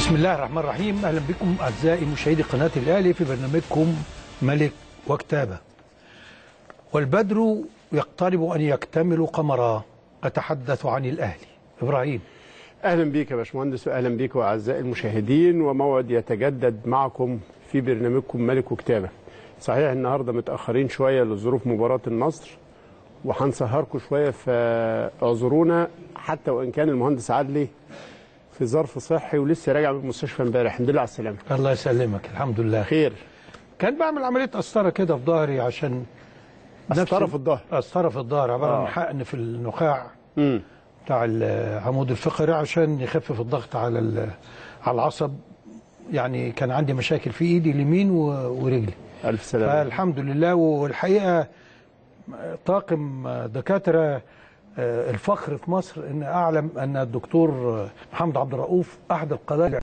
بسم الله الرحمن الرحيم اهلا بكم اعزائي مشاهدي قناه الاهلي في برنامجكم ملك وكتابه والبدر يقترب ان يكتمل قمرا اتحدث عن الاهلي ابراهيم اهلا بيك يا باشمهندس واهلا بيك واعزائي المشاهدين وموعد يتجدد معكم في برنامجكم ملك وكتابه صحيح النهارده متاخرين شويه لظروف مباراه النصر وهنسهركم شويه فاعذرونا حتى وان كان المهندس عدلي في ظرف صحي ولسه راجع من المستشفى امبارح الحمد لله على السلامه الله يسلمك الحمد لله خير كان بعمل عمليه قسطره كده في ظهري عشان قسطرة نفس- في الظهر. قسطره في الظهر عباره آه. عن حقن في النخاع امم بتاع العمود الفقري عشان يخفف الضغط على ال- على العصب يعني كان عندي مشاكل في ايدي اليمين و- ورجلي الف سلامه فالحمد لله والحقيقه طاقم دكاتره آه، الفخر في مصر ان اعلم ان الدكتور محمد عبد الرؤوف احد القضايا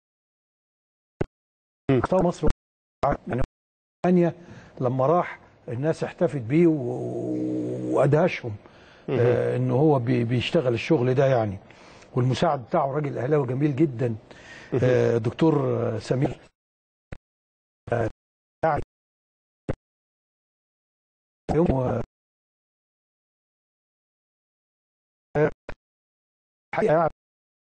اختار مصر يعني ثانيه لما راح الناس احتفت بيه و- وادهشهم آه، ان هو بي- بيشتغل الشغل ده يعني والمساعد بتاعه راجل اهلاوي جميل جدا آه، دكتور آه، سمير آه، يعني يوم آه، الحقيقه يعني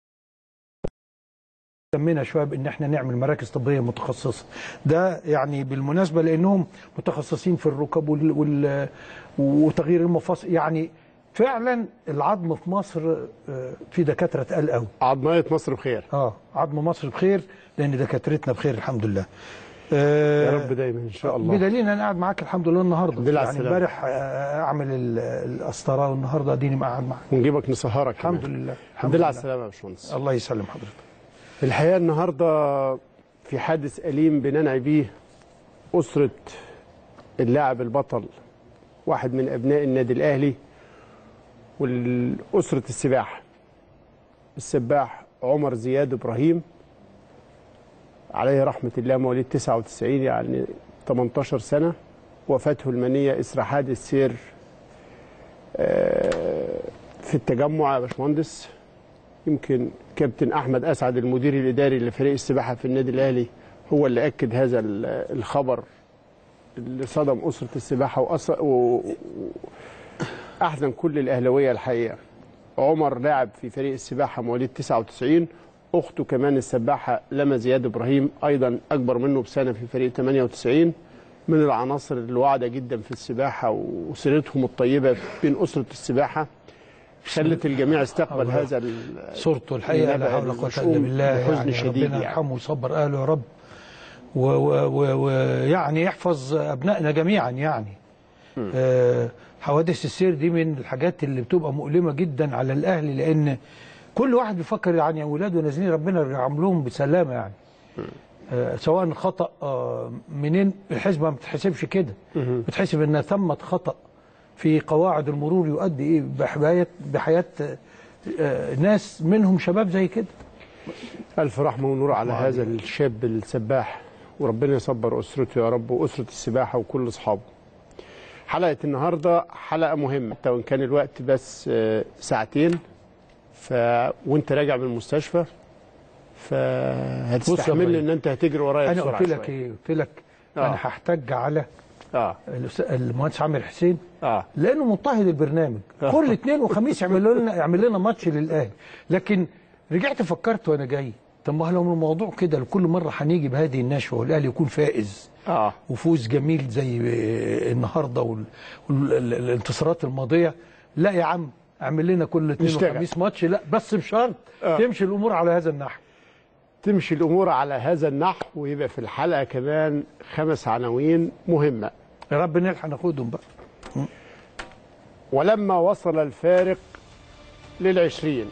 سمينا شويه بان احنا نعمل مراكز طبيه متخصصه ده يعني بالمناسبه لانهم متخصصين في الركب وال... وال... وتغيير المفاصل يعني فعلا العظم في مصر آه، في دكاتره تقال قوي عضميه مصر بخير اه عظم مصر بخير لان دكاترتنا بخير الحمد لله آه، يا رب دايما ان شاء الله بدليل انا قاعد معاك الحمد لله النهارده الحمد لله على يعني السلامة. امبارح آه، اعمل ال- القسطره والنهارده اديني قاعد معاك ونجيبك نسهرك الحمد كمان. لله الحمد لله على السلامه يا باشمهندس الله يسلم حضرتك الحقيقه النهارده في حادث أليم بننعي بيه أسرة اللاعب البطل واحد من أبناء النادي الأهلي والأسرة السباحة السباح عمر زياد إبراهيم عليه رحمة الله مواليد 99 يعني 18 سنة وفاته المنية إثر حادث سير آه، في التجمع يا باشمهندس يمكن كابتن احمد اسعد المدير الاداري لفريق السباحه في النادي الاهلي هو اللي اكد هذا ال- الخبر اللي صدم اسره السباحه وأص... و... و- احزن كل الاهلاويه الحقيقه عمر لاعب في فريق السباحه مواليد 99 اخته كمان السباحه لما زياد ابراهيم ايضا اكبر منه بسنه في فريق 98 من العناصر الواعده جدا في السباحه وسيرتهم الطيبه بين اسره السباحه خلت الجميع استقبل الله. هذا ال- صورته الحقيقه لا النبأ حول ولا قوه الا المشؤوم بالله بحزن يعني شديد ربنا يعني. يرحمه ويصبر اهله يا رب ويعني و و ويعني يحفظ ابنائنا جميعا يعني آه حوادث السير دي من الحاجات اللي بتبقى مؤلمه جدا على الاهل لان كل واحد بيفكر يعني اولاده نازلين ربنا يرجعهم لهم بسلامه يعني آه سواء خطا آه منين الحسبه ما بتتحسبش كده بتحسب ان ثمه خطا في قواعد المرور يؤدي ايه بحياه بحياه آه، آه، ناس منهم شباب زي كده ألف رحمة ونور على الله هذا عليك. الشاب السباح وربنا يصبر أسرته يا رب وأسرة السباحة وكل أصحابه حلقة النهاردة حلقة مهمة حتى وإن كان الوقت بس آه، ساعتين ف... وانت راجع من المستشفى بص يا فهتستحمل إبراهيم. ان انت هتجري ورايا انا بسرعة قلت لك شوية. ايه قلت لك آه. انا هحتج على اه الأستاذ- المهندس عامر حسين اه لانه مضطهد البرنامج آه. كل اثنين وخميس يعملوا لنا يعمل لنا ماتش للاهلي لكن رجعت فكرت وانا جاي طب ما لو الموضوع كده لكل مره هنيجي بهذه النشوه والاهلي يكون فائز اه وفوز جميل زي النهارده وال- والانتصارات الماضيه لا يا عم اعمل لنا كل اثنين نشتغل. وخميس ماتش لا بس بشرط آه. تمشي الامور على هذا النحو تمشي الامور على هذا النحو ويبقى في الحلقه كمان خمس عناوين مهمه يا رب نلحق ناخدهم بقى ولما وصل الفارق للعشرين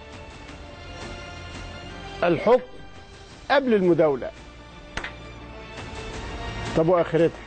الحكم قبل المداولة طب وآخرتها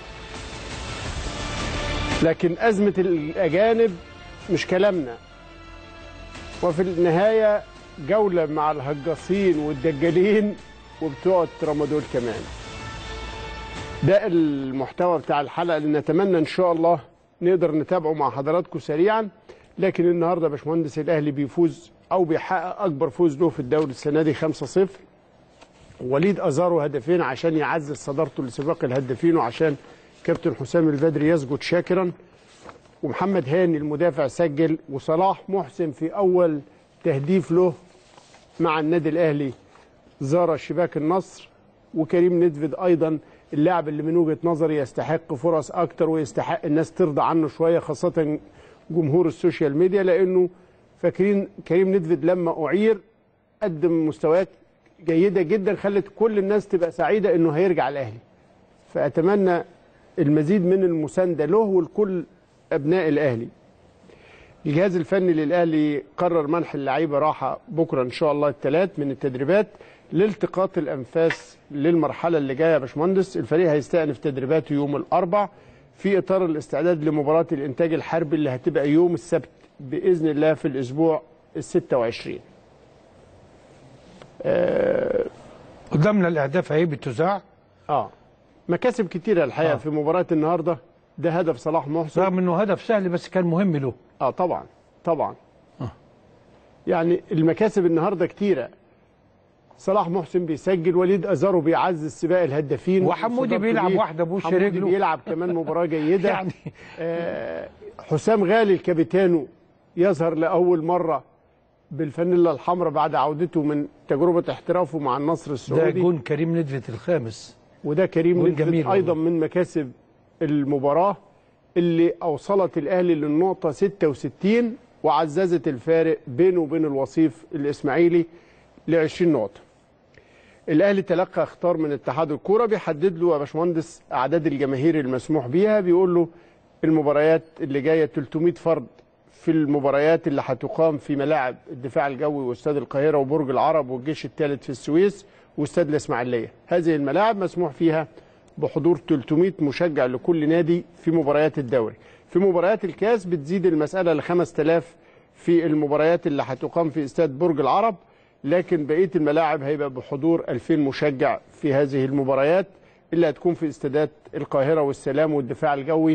لكن أزمة الأجانب مش كلامنا وفي النهاية جولة مع الهجاصين والدجالين وبتوع الترامادول كمان ده المحتوى بتاع الحلقة اللي نتمنى إن شاء الله نقدر نتابعه مع حضراتكم سريعا لكن النهارده باشمهندس الاهلي بيفوز او بيحقق اكبر فوز له في الدوري السنه دي 5-0 وليد ازارو هدفين عشان يعزز صدارته لسباق الهدافين وعشان كابتن حسام البدري يسجد شاكرا ومحمد هاني المدافع سجل وصلاح محسن في اول تهديف له مع النادي الاهلي زار شباك النصر وكريم ندفد ايضا اللاعب اللي من وجهه نظري يستحق فرص اكتر ويستحق الناس ترضى عنه شويه خاصه جمهور السوشيال ميديا لانه فاكرين كريم ندفد لما اعير قدم مستويات جيده جدا خلت كل الناس تبقى سعيده انه هيرجع الاهلي فاتمنى المزيد من المسانده له ولكل ابناء الاهلي الجهاز الفني للاهلي قرر منح اللعيبه راحه بكره ان شاء الله الثلاث من التدريبات لالتقاط الانفاس للمرحله اللي جايه يا باشمهندس الفريق هيستأنف تدريباته يوم الاربع في اطار الاستعداد لمباراه الانتاج الحربي اللي هتبقى يوم السبت باذن الله في الاسبوع ال 26 قدامنا الاهداف اهي بتذاع اه مكاسب كتيره الحقيقه آه. آه. في مباراه النهارده ده هدف صلاح محسن رغم انه هدف سهل بس كان مهم له اه طبعا طبعا آه. يعني المكاسب النهارده كتيره صلاح محسن بيسجل وليد ازارو بيعزز سباق الهدافين وحمودي وصدارته بيلعب ليه. واحدة بوش حمودي رجله. بيلعب كمان مباراه جيده يعني آه حسام غالي الكابيتانو يظهر لاول مره بالفانيلا الحمراء بعد عودته من تجربه احترافه مع النصر ده السعودي جون كريم ندفت الخامس وده كريم جول نيدفيد جميل ايضا والله. من مكاسب المباراه اللي اوصلت الاهلي للنقطه 66 وعززت الفارق بينه وبين الوصيف الاسماعيلي ل 20 نقطه. الاهلي تلقى اختار من اتحاد الكوره بيحدد له يا باشمهندس اعداد الجماهير المسموح بيها بيقول له المباريات اللي جايه 300 فرد في المباريات اللي هتقام في ملاعب الدفاع الجوي واستاد القاهره وبرج العرب والجيش الثالث في السويس واستاد الاسماعيليه هذه الملاعب مسموح فيها بحضور 300 مشجع لكل نادي في مباريات الدوري في مباريات الكاس بتزيد المساله ل 5000 في المباريات اللي هتقام في استاد برج العرب لكن بقيه الملاعب هيبقى بحضور 2000 مشجع في هذه المباريات اللي هتكون في استادات القاهره والسلام والدفاع الجوي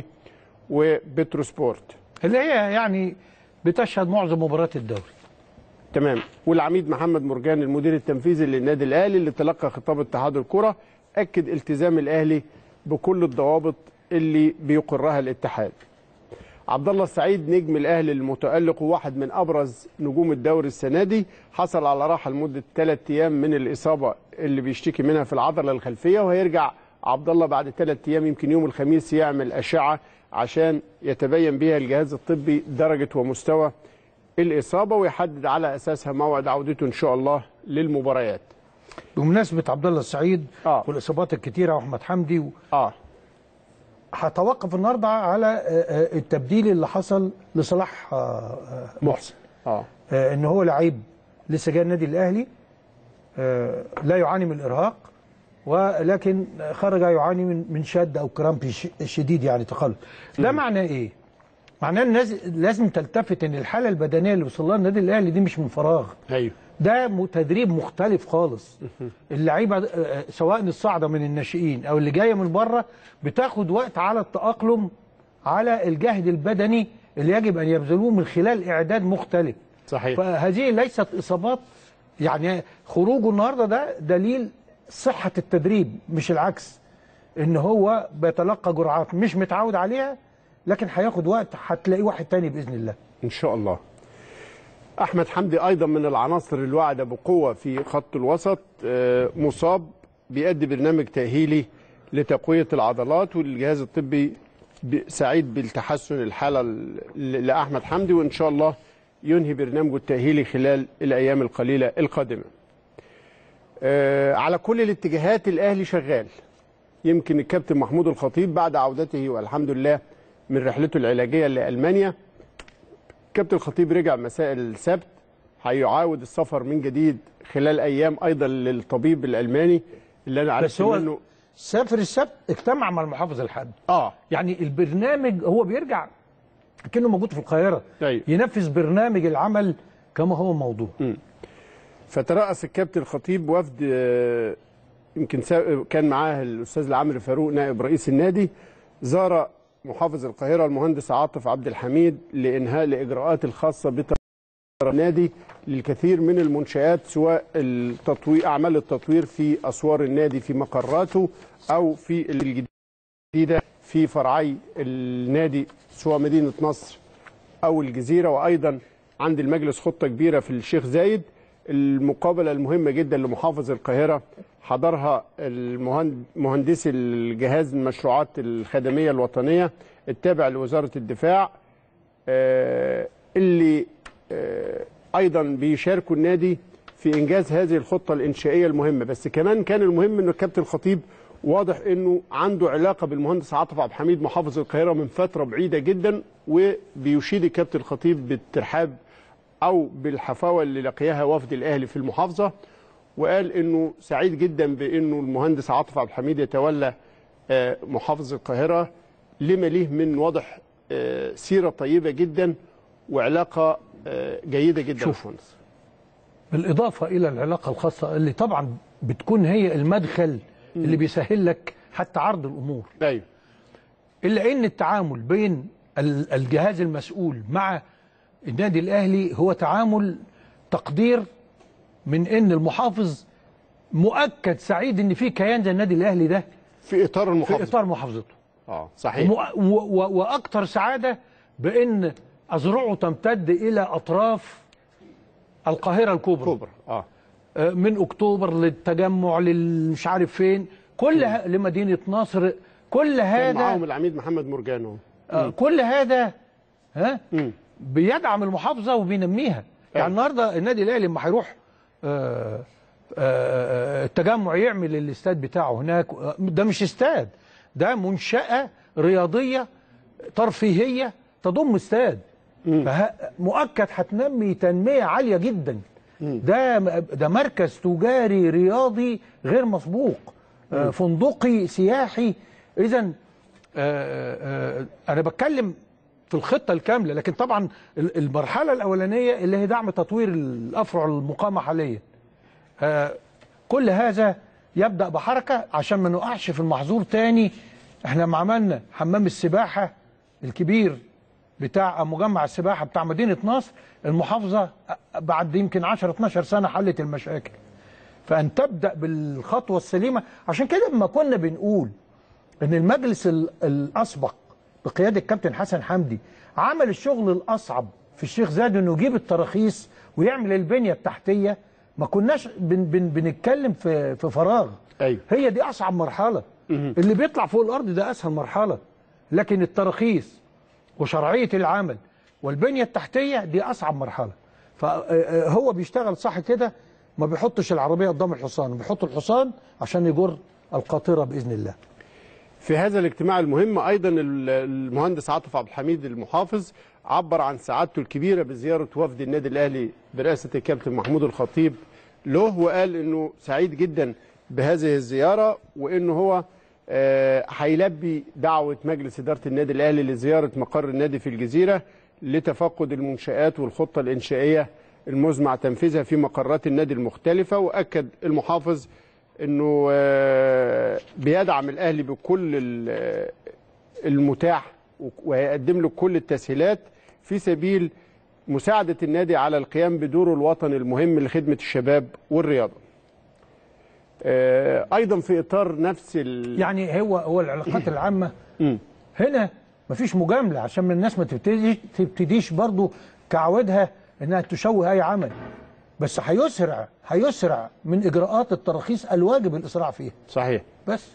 وبتروسبورت اللي هي يعني بتشهد معظم مباريات الدوري تمام والعميد محمد مرجان المدير التنفيذي للنادي الاهلي اللي تلقى خطاب اتحاد الكره اكد التزام الاهلي بكل الضوابط اللي بيقرها الاتحاد عبد الله السعيد نجم الاهلي المتالق وواحد من ابرز نجوم الدوري السنه دي حصل على راحه لمده ثلاث ايام من الاصابه اللي بيشتكي منها في العضله الخلفيه وهيرجع عبد الله بعد ثلاث ايام يمكن يوم الخميس يعمل اشعه عشان يتبين بها الجهاز الطبي درجه ومستوى الاصابه ويحدد على اساسها موعد عودته ان شاء الله للمباريات. بمناسبه عبد الله السعيد آه. والاصابات الكتيره واحمد حمدي و... اه هتوقف النهارده على آه، آه، التبديل اللي حصل لصلاح آه، آه، محسن اه آه، ان هو لعيب لسه جاي النادي الاهلي آه، لا يعاني من الارهاق ولكن خرج يعاني من من شد او كرامب ش- شديد يعني تقلب ده معناه ايه معناه الناس لازم تلتفت ان الحاله البدنيه اللي وصل لها النادي الاهلي دي مش من فراغ ايوه ده م- تدريب مختلف خالص اللعيبه آه، سواء الصاعده من الناشئين او اللي جايه من بره بتاخد وقت على التاقلم على الجهد البدني اللي يجب ان يبذلوه من خلال اعداد مختلف صحيح فهذه ليست اصابات يعني خروجه النهارده ده دليل صحه التدريب مش العكس ان هو بيتلقى جرعات مش متعود عليها لكن هياخد وقت هتلاقيه واحد تاني باذن الله ان شاء الله احمد حمدي ايضا من العناصر الواعده بقوه في خط الوسط آه، مصاب بيأدي برنامج تاهيلي لتقويه العضلات والجهاز الطبي ب- سعيد بالتحسن الحاله ل- لاحمد حمدي وان شاء الله ينهي برنامجه التاهيلي خلال الايام القليله القادمه آه، على كل الاتجاهات الاهلي شغال يمكن الكابتن محمود الخطيب بعد عودته والحمد لله من رحلته العلاجيه لالمانيا كابتن الخطيب رجع مساء السبت هيعاود السفر من جديد خلال ايام ايضا للطبيب الالماني اللي انا عرفت بس هو منه سافر السبت اجتمع مع المحافظ الحد اه يعني البرنامج هو بيرجع كأنه موجود في القاهرة أيوة. ينفذ برنامج العمل كما هو موضوع فترأس الكابتن الخطيب وفد آه، يمكن سا- كان معاه الاستاذ العمري فاروق نائب رئيس النادي زار محافظ القاهره المهندس عاطف عبد الحميد لانهاء الاجراءات الخاصه النادي للكثير من المنشآت سواء التطوير أعمال التطوير في أسوار النادي في مقراته أو في الجديدة في فرعي النادي سواء مدينة نصر أو الجزيرة وأيضا عند المجلس خطة كبيرة في الشيخ زايد المقابلة المهمة جدا لمحافظ القاهرة حضرها المهند- مهندسي الجهاز المشروعات الخدمية الوطنية التابع لوزارة الدفاع آه، اللي آه، ايضا بيشاركوا النادي في انجاز هذه الخطه الانشائيه المهمه بس كمان كان المهم انه الكابتن الخطيب واضح انه عنده علاقه بالمهندس عاطف عبد الحميد محافظ القاهره من فتره بعيده جدا وبيشيد الكابتن الخطيب بالترحاب او بالحفاوه اللي لقيها وفد الاهلي في المحافظه وقال انه سعيد جدا بانه المهندس عاطف عبد الحميد يتولى آه، محافظ القاهره لما ليه من واضح آه، سيره طيبه جدا وعلاقه آه، جيده جدا يا شوف. باشمهندس. بالإضافة إلى العلاقة الخاصة اللي طبعا بتكون هي المدخل اللي بيسهل لك حتى عرض الأمور ايوه إلا أن التعامل بين ال- الجهاز المسؤول مع النادي الأهلي هو تعامل تقدير من أن المحافظ مؤكد سعيد أن في كيان زي النادي الأهلي ده في اطار في المحافظه إطار محافظته اه صحيح ومؤ- و- و- واكثر سعاده بان اذرعه تمتد الى اطراف القاهره الكبرى كوبرا اه آه، من اكتوبر للتجمع للمش عارف فين كل ه... لمدينه نصر كل كان هذا معاهم العميد محمد مرجانو آه، كل هذا ها مم. بيدعم المحافظه وبينميها يعني النهارده النادي الاهلي لما هيروح آه، آه، آه، التجمع يعمل الاستاد بتاعه هناك آه، ده مش استاد ده منشأة رياضية ترفيهية تضم استاد فه- مؤكد هتنمي تنمية عالية جدا ده ده مركز تجاري رياضي غير مسبوق آه، فندقي سياحي اذا انا بتكلم في الخطه الكامله لكن طبعا ال- المرحله الاولانيه اللي هي دعم تطوير الافرع المقامه حاليا آه، كل هذا يبدا بحركه عشان ما نقعش في المحظور تاني احنا لما عملنا حمام السباحه الكبير بتاع مجمع السباحه بتاع مدينه نصر المحافظه بعد يمكن 10 12 سنه حلت المشاكل فان تبدا بالخطوه السليمه عشان كده لما كنا بنقول ان المجلس ال- الاسبق بقياده الكابتن حسن حمدي عمل الشغل الاصعب في الشيخ زايد انه يجيب التراخيص ويعمل البنيه التحتيه ما كناش بن بن بنتكلم في في فراغ أيوة. هي دي اصعب مرحله اللي بيطلع فوق الارض ده اسهل مرحله لكن التراخيص وشرعيه العمل والبنيه التحتيه دي اصعب مرحله فهو بيشتغل صح كده ما بيحطش العربيه قدام الحصان بيحط الحصان عشان يجر القاطره باذن الله في هذا الاجتماع المهم ايضا ال- المهندس عاطف عبد الحميد المحافظ عبر عن سعادته الكبيره بزياره وفد النادي الاهلي برئاسه الكابتن محمود الخطيب له وقال انه سعيد جدا بهذه الزياره وانه هو آه، هيلبي دعوه مجلس اداره النادي الاهلي لزياره مقر النادي في الجزيره لتفقد المنشات والخطه الانشائيه المزمع تنفيذها في مقرات النادي المختلفه واكد المحافظ انه آه، بيدعم الاهلي بكل ال- المتاح وهيقدم له كل التسهيلات في سبيل مساعده النادي على القيام بدوره الوطني المهم لخدمه الشباب والرياضه. آه، ايضا في اطار نفس ال... يعني هو هو العلاقات العامه مم. هنا مفيش مجامله عشان من الناس ما تبتديش تبتديش برضو كعودها انها تشوه اي عمل بس هيسرع هيسرع من اجراءات التراخيص الواجب الاسراع فيها صحيح. بس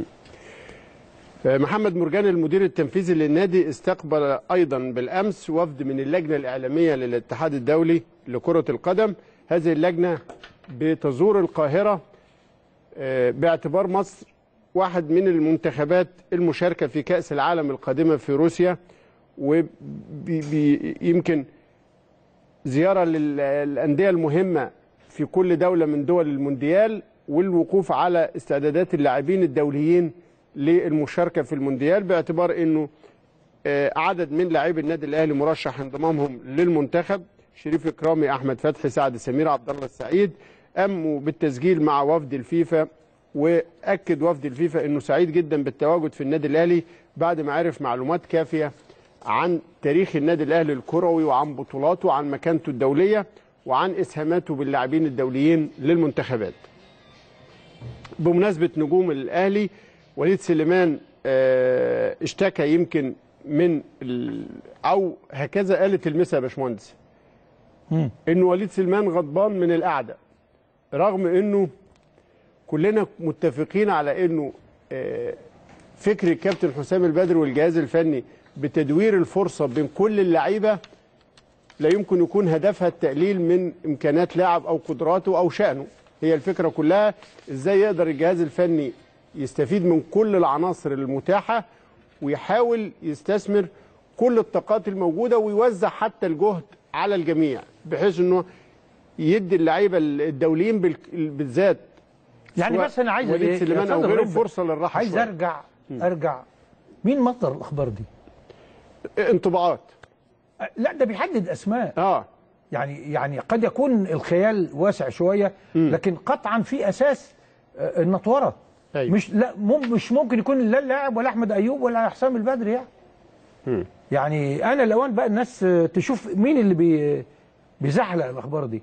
محمد مرجان المدير التنفيذي للنادي استقبل ايضا بالامس وفد من اللجنه الاعلاميه للاتحاد الدولي لكره القدم هذه اللجنه بتزور القاهره آه، باعتبار مصر واحد من المنتخبات المشاركه في كاس العالم القادمه في روسيا ويمكن زياره للانديه المهمه في كل دوله من دول المونديال والوقوف على استعدادات اللاعبين الدوليين للمشاركه في المونديال باعتبار انه آه، عدد من لاعبي النادي الاهلي مرشح انضمامهم للمنتخب شريف اكرامي احمد فتحي سعد سمير عبد الله السعيد قاموا بالتسجيل مع وفد الفيفا واكد وفد الفيفا انه سعيد جدا بالتواجد في النادي الاهلي بعد ما عرف معلومات كافيه عن تاريخ النادي الاهلي الكروي وعن بطولاته وعن مكانته الدوليه وعن اسهاماته باللاعبين الدوليين للمنتخبات. بمناسبه نجوم الاهلي وليد سليمان آه، اشتكى يمكن من ال- او هكذا قالت المسا يا باشمهندس مم. ان وليد سليمان غضبان من القعده رغم انه كلنا متفقين على انه آه، فكر الكابتن حسام البدري والجهاز الفني بتدوير الفرصه بين كل اللعيبه لا يمكن يكون هدفها التقليل من امكانات لاعب او قدراته او شانه هي الفكره كلها ازاي يقدر الجهاز الفني يستفيد من كل العناصر المتاحه ويحاول يستثمر كل الطاقات الموجوده ويوزع حتى الجهد على الجميع بحيث انه يدي اللعيبه الدوليين بال- بالذات يعني سواء بس انا عايز وليد إيه؟ سليمان يا او أستاذ غيره إبراهيم، فرصه للراحه عايز شوية. ارجع ارجع مين مصدر الاخبار دي؟ انطباعات أه، لا ده بيحدد اسماء اه يعني يعني قد يكون الخيال واسع شويه لكن قطعا في اساس آه، النطوره أيوة. مش لا مم مش ممكن يكون لا اللاعب ولا احمد ايوب ولا حسام البدري يعني يعني انا الاوان بقى الناس آه، تشوف مين اللي بي بيزحلق الاخبار دي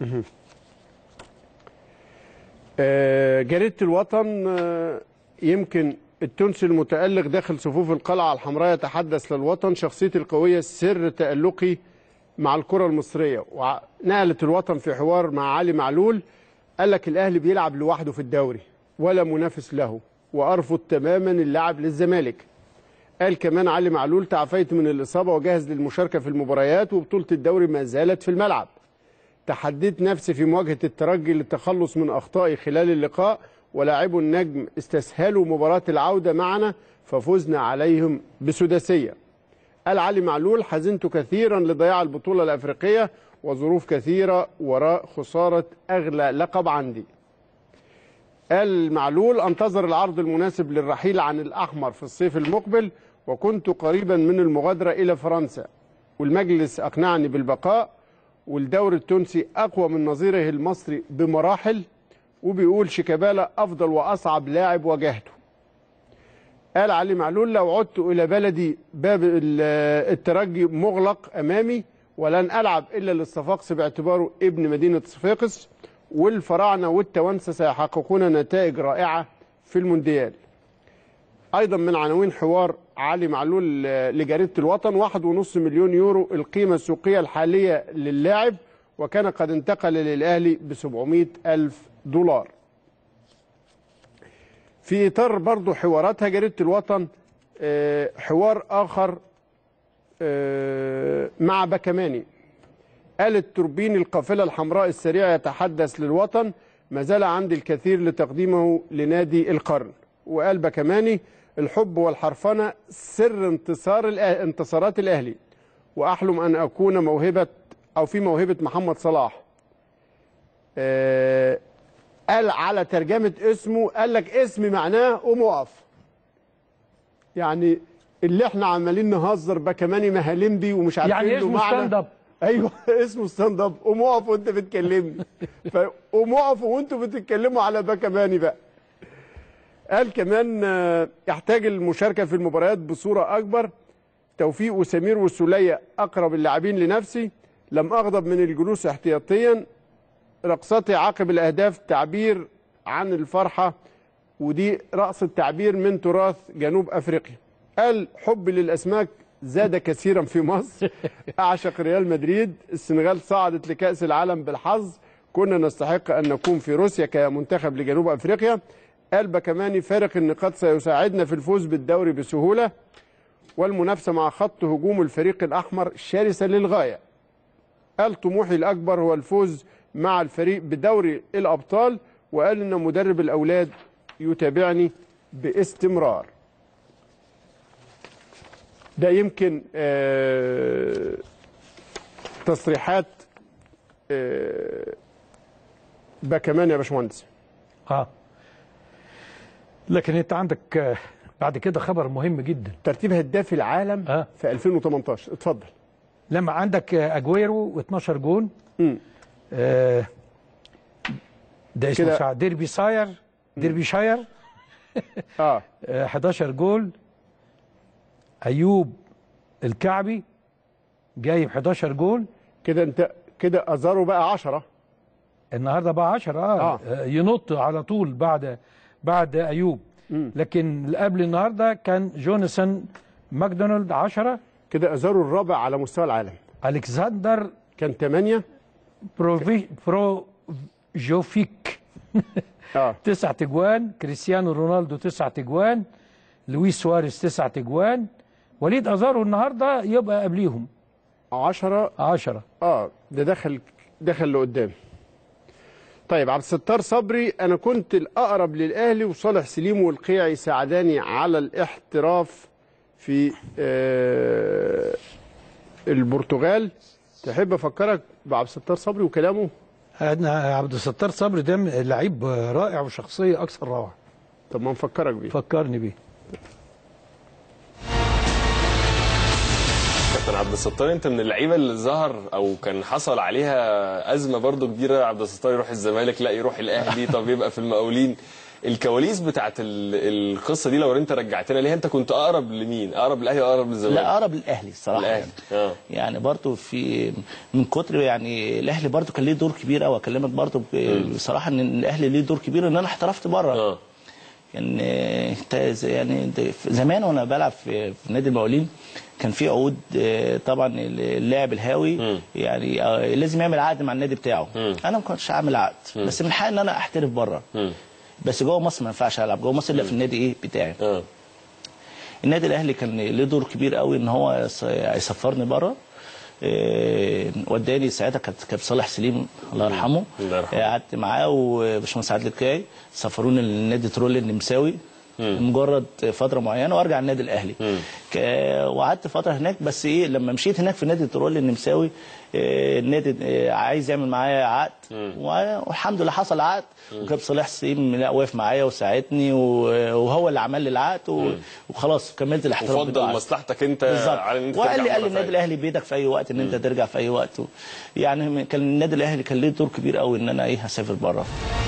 آه، جريدة الوطن آه، يمكن التونسي المتألق داخل صفوف القلعة الحمراء يتحدث للوطن شخصيتي القوية سر تألقي مع الكرة المصرية ونقلت الوطن في حوار مع علي معلول قال لك الأهلي بيلعب لوحده في الدوري ولا منافس له وأرفض تماما اللعب للزمالك قال كمان علي معلول تعافيت من الإصابة وجاهز للمشاركة في المباريات وبطولة الدوري ما زالت في الملعب تحديت نفسي في مواجهة الترجي للتخلص من أخطائي خلال اللقاء ولاعبو النجم استسهلوا مباراة العودة معنا ففزنا عليهم بسداسية قال علي معلول حزنت كثيرا لضياع البطولة الأفريقية وظروف كثيرة وراء خسارة أغلى لقب عندي قال معلول انتظر العرض المناسب للرحيل عن الأحمر في الصيف المقبل وكنت قريبا من المغادرة إلى فرنسا والمجلس أقنعني بالبقاء والدوري التونسي أقوى من نظيره المصري بمراحل وبيقول شيكابالا أفضل وأصعب لاعب واجهته قال علي معلول لو عدت إلى بلدي باب ال- الترجي مغلق أمامي ولن ألعب إلا للصفاقس باعتباره ابن مدينة صفاقس والفراعنة والتوانسة سيحققون نتائج رائعة في المونديال ايضا من عناوين حوار علي معلول آه، لجريده الوطن واحد ونص مليون يورو القيمه السوقيه الحاليه للاعب وكان قد انتقل للاهلي ب 700 الف دولار في اطار برضو حواراتها جريده الوطن آه، حوار اخر آه، مع بكماني قالت توربين القافلة الحمراء السريع يتحدث للوطن ما زال عندي الكثير لتقديمه لنادي القرن وقال بكماني الحب والحرفنة سر انتصار الأه- انتصارات الأهلي وأحلم أن أكون موهبة أو في موهبة محمد صلاح آه، قال على ترجمة اسمه قال لك اسمي معناه قوم اقف يعني اللي احنا عمالين نهزر بكماني مهالمبي ومش عارفين يعني له اسمه معنى. ستاند اب ايوه اسمه ستاند اب قوم اقف وانت بتكلمني فقوم اقفوا وانتوا بتتكلموا على باكماني بقى قال كمان آه، يحتاج المشاركه في المباريات بصوره اكبر توفيق وسمير والسوليه اقرب اللاعبين لنفسي لم اغضب من الجلوس احتياطيا رقصتي عقب الاهداف تعبير عن الفرحه ودي رقص التعبير من تراث جنوب افريقيا قال حبي للاسماك زاد كثيرا في مصر اعشق ريال مدريد السنغال صعدت لكاس العالم بالحظ كنا نستحق ان نكون في روسيا كمنتخب لجنوب افريقيا قال بكماني فارق النقاط سيساعدنا في الفوز بالدوري بسهوله والمنافسه مع خط هجوم الفريق الاحمر شرسه للغايه قال طموحي الاكبر هو الفوز مع الفريق بدوري الابطال وقال ان مدرب الاولاد يتابعني باستمرار ده يمكن آه، تصريحات آه، بكمان يا باشمهندس اه لكن انت عندك آه، بعد كده خبر مهم جدا ترتيب هداف العالم آه. في 2018 اتفضل لما عندك آه، اجويرو و12 جون مم. آه، ده اسمه كده- ساعة ديربي ساير ديربي شاير اه آه، 11 جول ايوب الكعبي جايب 11 جول كده انت كده ازارو بقى 10 النهارده بقى 10 اه, آه. ينط على طول بعد بعد ايوب لكن اللي قبل النهارده كان جوناثان ماكدونالد 10 كده ازارو الرابع على مستوى العالم الكسندر كان 8 بروفي بروجوفيك اه تسع تجوان كريستيانو رونالدو تسع تجوان لويس سواريز تسع تجوان وليد ازارو النهارده يبقى قبليهم 10 10 اه ده دخل دخل لقدام طيب عبد الستار صبري انا كنت الاقرب للاهلي وصالح سليم والقيعي ساعداني على الاحتراف في آه البرتغال تحب افكرك بعبد الستار صبري وكلامه انا عبد الستار صبري ده لعيب رائع وشخصيه اكثر روعه طب ما نفكرك بيه فكرني بيه كابتن عبد الستار انت من اللعيبه اللي ظهر او كان حصل عليها ازمه برضو كبيره عبد الستار يروح الزمالك لا يروح الاهلي طب يبقى في المقاولين الكواليس بتاعت ال- القصه دي لو انت رجعتنا ليها انت كنت اقرب لمين؟ اقرب للاهلي ولا اقرب للزمالك؟ لا اقرب للاهلي الصراحه الاهلي يعني. اه يعني برضو في من كتر يعني الاهلي برضو كان ليه دور كبير قوي اكلمك برضو ب- بصراحه ان الاهلي ليه دور كبير ان انا احترفت بره اه يعني انت ز- يعني انت في- زمان وانا بلعب في, في نادي المقاولين كان في عقود آه، طبعا اللاعب الهاوي يعني آه، لازم يعمل عقد مع النادي بتاعه انا ما كنتش عامل عقد بس من حقي ان انا احترف بره بس جوه مصر ما ينفعش العب جوه مصر الا في النادي ايه بتاعي اه النادي الاهلي كان له دور كبير قوي ان هو يس- يسفرني بره إيه، وداني ساعتها كانت كان صالح سليم الله يرحمه الله يرحمه. إيه، قعدت معاه وباشمهندس عادل الكاي سفروني للنادي ترول النمساوي مجرد فتره معينه وارجع النادي الاهلي ك- وقعدت فتره هناك بس ايه لما مشيت هناك في نادي ترول النمساوي إيه، النادي إيه، عايز يعمل معايا عقد والحمد لله حصل عقد وكاب صالح سليم لا واقف معايا وساعدني و- وهو اللي عمل لي العقد و- وخلاص كملت الاحتراف وفضل بتاعي. مصلحتك انت بالظبط على ان انت وقال ترجع لي قال مرة لي النادي تانية. الاهلي بيدك في اي وقت ان انت ترجع في اي وقت و... يعني كان النادي الاهلي كان ليه دور كبير قوي ان انا ايه هسافر بره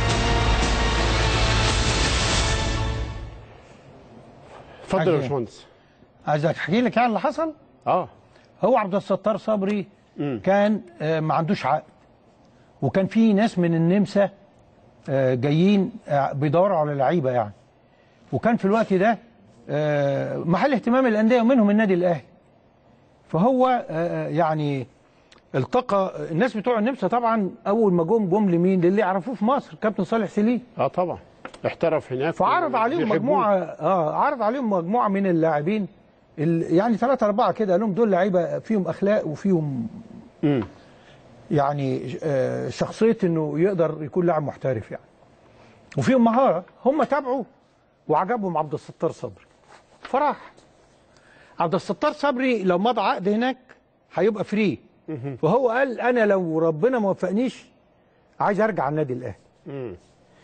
اتفضل حاجة. يا باشمهندس عايز احكي لك يعني اللي حصل اه هو عبد الستار صبري كان آه، ما عندوش عقد وكان في ناس من النمسا آه، جايين آه، بيدوروا على لعيبه يعني وكان في الوقت ده آه، محل اهتمام الانديه ومنهم النادي الاهلي فهو آه، يعني التقى الناس بتوع النمسا طبعا اول ما جم جم لمين للي يعرفوه في مصر كابتن صالح سليم اه طبعا احترف هناك فعرض عليهم وبيحبوه. مجموعه اه عرض عليهم مجموعه من اللاعبين ال- يعني ثلاثة أربعة كده قال لهم دول لعيبة فيهم أخلاق وفيهم مم. يعني آه، شخصية إنه يقدر يكون لاعب محترف يعني وفيهم مهارة هم تابعوا وعجبهم عبد الستار صبري فراح عبد الستار صبري لو مضى عقد هناك هيبقى فري فهو قال أنا لو ربنا ما وفقنيش عايز أرجع النادي الأهلي مم.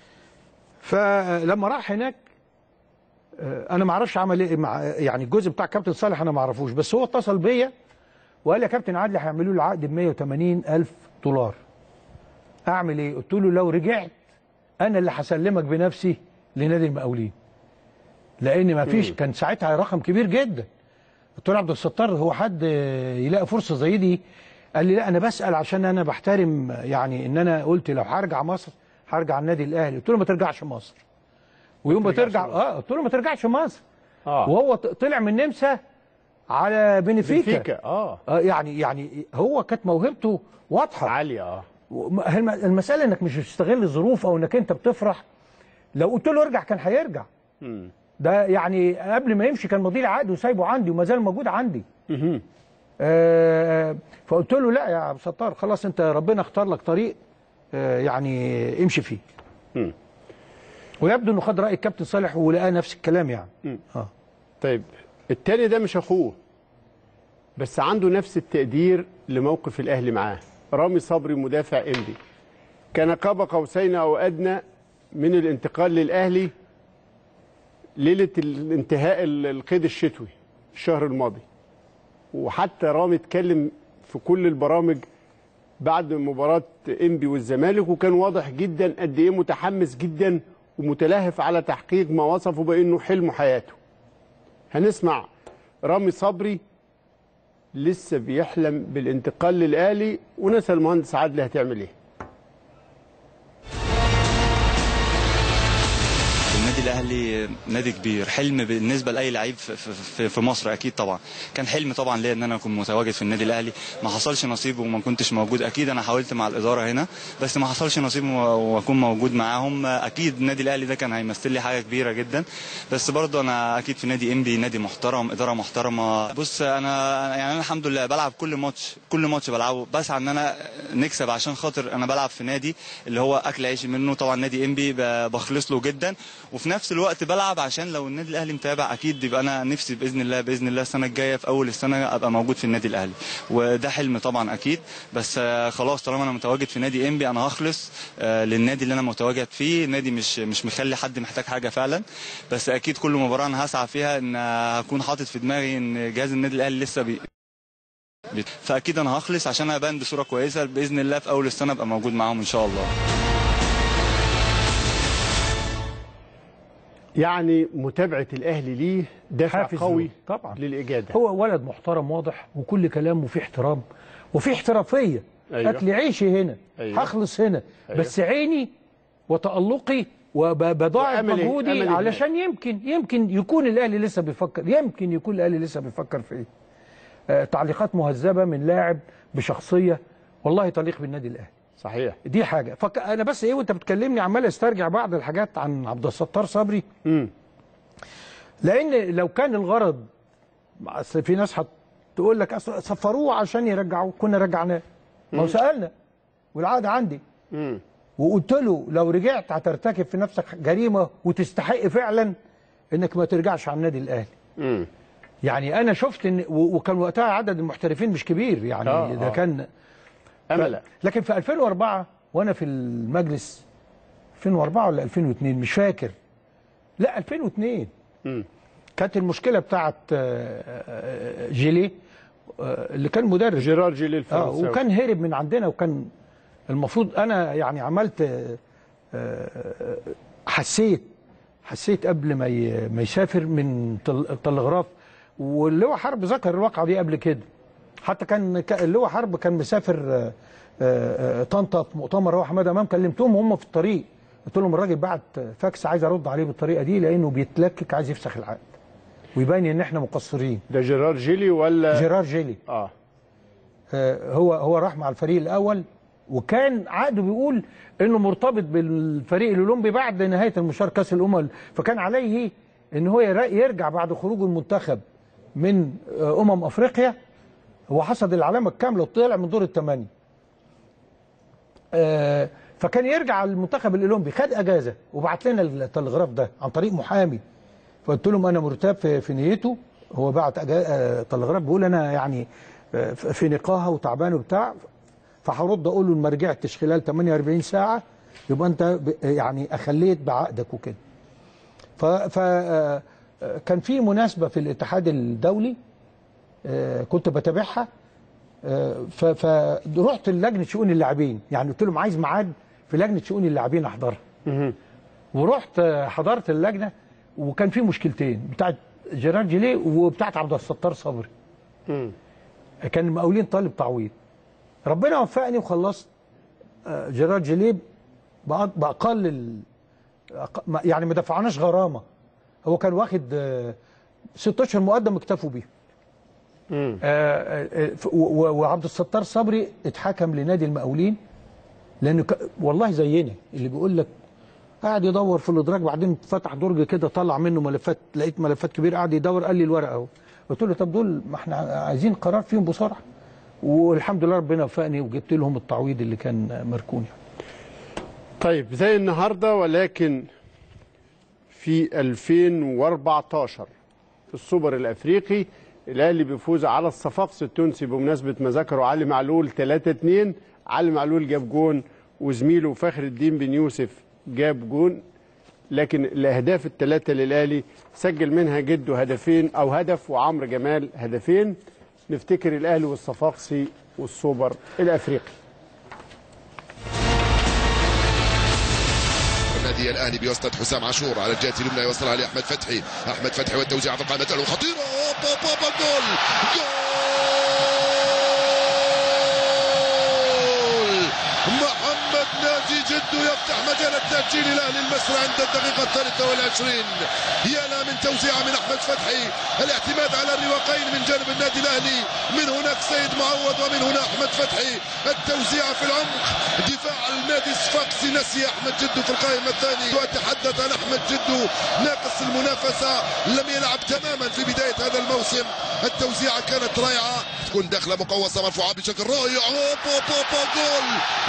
فلما راح هناك آه، انا ما اعرفش عمل ايه مع يعني الجزء بتاع كابتن صالح انا ما اعرفوش بس هو اتصل بيا وقال لي يا كابتن عادل هيعملوا لي عقد ب 180 الف دولار اعمل ايه قلت له لو رجعت انا اللي هسلمك بنفسي لنادي المقاولين لان ما فيش كان ساعتها رقم كبير جدا قلت له عبد الستار هو حد يلاقي فرصه زي دي قال لي لا انا بسال عشان انا بحترم يعني ان انا قلت لو هرجع مصر هرجع النادي الاهلي قلت له ما ترجعش مصر ويوم ما ترجعش ترجع مصر. اه قلت له ما ترجعش مصر اه وهو ط- طلع من النمسا على بنفيكا بنفيكا اه آه يعني يعني هو كانت موهبته واضحه عاليه اه وم- الم- المساله انك مش بتستغل الظروف او انك انت بتفرح لو قلت له ارجع كان هيرجع مم. ده يعني قبل ما يمشي كان مضي لي عقد وسايبه عندي وما زال موجود عندي مهم. آه فقلت له لا يا عبد الستار خلاص انت ربنا اختار لك طريق آه يعني امشي فيه مم. ويبدو انه خد راي الكابتن صالح ولقى نفس الكلام يعني اه طيب التاني ده مش اخوه بس عنده نفس التقدير لموقف الاهلي معاه رامي صبري مدافع انبي كان قاب قوسين او ادنى من الانتقال للاهلي ليله الانتهاء ال- القيد الشتوي الشهر الماضي وحتى رامي اتكلم في كل البرامج بعد مباراة انبي والزمالك وكان واضح جدا قد ايه متحمس جدا ومتلهف على تحقيق ما وصفه بانه حلم حياته. هنسمع رامي صبري لسه بيحلم بالانتقال للاهلي ونسال المهندس عادل هتعمل ايه النادي الاهلي نادي كبير حلم بالنسبه لاي لعيب في- في- في- في مصر اكيد طبعا كان حلم طبعا ليا ان انا اكون متواجد في النادي الاهلي ما حصلش نصيب وما كنتش موجود اكيد انا حاولت مع الاداره هنا بس ما حصلش نصيب و- واكون موجود معاهم اكيد النادي الاهلي ده كان هيمثل لي حاجه كبيره جدا بس برضه انا اكيد في نادي انبي نادي محترم اداره محترمه بص انا يعني انا الحمد لله بلعب كل ماتش كل ماتش بلعبه بسعى ان انا نكسب عشان خاطر انا بلعب في نادي اللي هو اكل عيشي منه طبعا نادي انبي ب- بخلص له جدا وفي نفس الوقت بلعب عشان لو النادي الاهلي متابع اكيد يبقى انا نفسي باذن الله باذن الله السنه الجايه في اول السنه ابقى موجود في النادي الاهلي وده حلم طبعا اكيد بس آه، خلاص طالما انا متواجد في نادي انبي انا هخلص آه، للنادي اللي انا متواجد فيه نادي مش مش مخلي حد محتاج حاجه فعلا بس اكيد كل مباراه انا هسعى فيها ان هكون حاطط في دماغي ان جهاز النادي الاهلي لسه بي بي- فاكيد انا هخلص عشان ابان بصوره كويسه باذن الله في اول السنه ابقى موجود معاهم ان شاء الله يعني متابعه الاهلي ليه دافع حافز قوي له. طبعا للاجاده هو ولد محترم واضح وكل كلامه فيه احترام وفيه احترافيه أيوة. اكل عيشي هنا أيوة. هخلص هنا أيوة. بس عيني وتالقي وبضاعف وأملي- مجهودي أملي علشان يمكن يمكن يكون الاهلي لسه بيفكر يمكن يكون الاهلي لسه بيفكر في ايه آه تعليقات مهذبه من لاعب بشخصيه والله تليق بالنادي الاهلي صحيح دي حاجه فك... انا بس ايه وانت بتكلمني عمال استرجع بعض الحاجات عن عبد الستار صبري امم لان لو كان الغرض أصل في ناس هتقول لك أصل سفروه عشان يرجعوه كنا رجعناه ما هو سالنا والعقد عندي امم وقلت له لو رجعت هترتكب في نفسك جريمه وتستحق فعلا انك ما ترجعش على النادي الاهلي امم يعني انا شفت ان و- وكان وقتها عدد المحترفين مش كبير يعني آه، ده آه. كان املا لكن في 2004 وانا في المجلس 2004 ولا 2002 مش فاكر لا 2002 امم كانت المشكله بتاعت آه، آه، جيليه آه، اللي كان مدرب جيرار جيلي اه الفرنساوي وكان هرب من عندنا وكان المفروض انا يعني عملت آه، آه، حسيت حسيت قبل ما ي- ما يسافر من تل- تلغراف واللي هو حرب ذكر الواقعه دي قبل كده حتى كان ك- اللي هو حرب كان مسافر آه، آه، آه، طنطا في مؤتمر هو حماده امام كلمتهم وهم في الطريق قلت لهم الراجل بعت فاكس عايز ارد عليه بالطريقه دي لانه بيتلكك عايز يفسخ العقد ويبين ان احنا مقصرين ده جيرار جيلي ولا جيرار جيلي اه آه، هو هو راح مع الفريق الاول وكان عقده بيقول انه مرتبط بالفريق الاولمبي بعد نهايه المشاركه كاس الامم فكان عليه ان هو ير- يرجع بعد خروج المنتخب من آه، امم افريقيا هو حصد العلامه الكامله وطلع من دور الثمانيه آه، فكان يرجع المنتخب الاولمبي خد اجازه وبعت لنا التلغراف ده عن طريق محامي فقلت لهم انا مرتاب في, في نيته هو بعت أجا- آه، تلغراف بيقول انا يعني آه، في نقاهه وتعبان وبتاع فهرد اقول له إن ما رجعتش خلال 48 ساعه يبقى انت ب- يعني اخليت بعقدك وكده ف ف آه، آه، كان في مناسبه في الاتحاد الدولي آه، كنت بتابعها آه، ف- فرحت لجنه شؤون اللاعبين يعني قلت لهم عايز ميعاد في لجنه شؤون اللاعبين احضرها مهم. ورحت آه، حضرت اللجنه وكان في مشكلتين بتاعت جيرار جيليه وبتاعت عبد الستار صبري مم. كان المقاولين طالب تعويض ربنا وفقني وخلصت آه، جيرار جيليه بأق- باقل ال... أق- ما- يعني ما دفعناش غرامه هو كان واخد آه، ست اشهر مقدم اكتفوا بيه مم. آه، آه، ف- و- و- وعبد الستار صبري اتحكم لنادي المقاولين لانه ك... والله زينا اللي بيقول لك قاعد يدور في الادراج بعدين فتح درج كده طلع منه ملفات لقيت ملفات كبيره قاعد يدور قال لي الورقه اهو قلت له طب دول ما احنا عايزين قرار فيهم بسرعه والحمد لله ربنا وفقني وجبت لهم التعويض اللي كان مركون يعني. طيب زي النهارده ولكن في 2014 في السوبر الافريقي الاهلي بيفوز على الصفاقس التونسي بمناسبه ما ذكره علي معلول 3 2 علي معلول جاب جون وزميله فخر الدين بن يوسف جاب جون لكن الاهداف الثلاثه للاهلي سجل منها جده هدفين او هدف وعمرو جمال هدفين نفتكر الاهلي والصفاقسي والسوبر الافريقي النادي الاهلي بواسطه حسام عاشور على الجهه اليمنى يوصلها لاحمد فتحي احمد فتحي والتوزيع في القائمه له خطيره أوب أوب أوب جول جول ولد نادي جده يفتح مجال التسجيل الاهلي المصري عند الدقيقه الثالثه والعشرين يا لا من توزيعه من احمد فتحي الاعتماد على الرواقين من جانب النادي الاهلي من هناك سيد معوض ومن هنا احمد فتحي التوزيع في العمق دفاع النادي الصفاقسي نسي احمد جدو في القائمه الثانيه واتحدث عن احمد جدو ناقص المنافسه لم يلعب تماما في بدايه هذا الموسم التوزيعه كانت رائعه تكون داخله مقوسه مرفوعه بشكل رائع أوب أوب أوب جول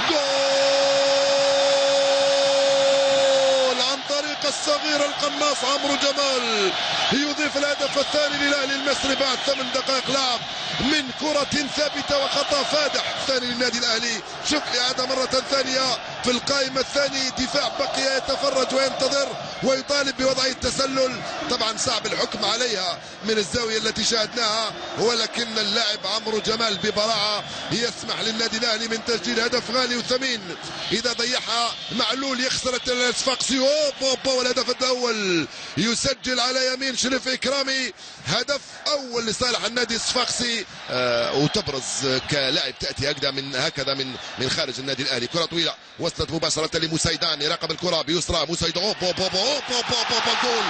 جول عن طريق الصغير القناص عمرو جمال يضيف الهدف الثاني للاهلي المصري بعد ثمان دقائق لعب من كرة ثابتة وخطأ فادح ثاني للنادي الاهلي شوف اعادة مرة ثانية في القائمة الثانية دفاع بقي يتفرج وينتظر ويطالب بوضع التسلل طبعا صعب الحكم عليها من الزاوية التي شاهدناها ولكن اللاعب عمرو جمال ببراعة يسمح للنادي الاهلي من تسجيل هدف غالي وثمين اذا ضيعها معلول يخسر الصفاقسي اوب اوب والهدف الاول يسجل على يمين شريف اكرامي هدف اول لصالح النادي الصفاقسي آه وتبرز كلاعب تاتي هكذا من هكذا من من خارج النادي الاهلي كره طويله وصلت مباشره لمسيدان يراقب الكره بيسرى مسيدان اوب اوب اوب اوب اوب اوب, أوب جول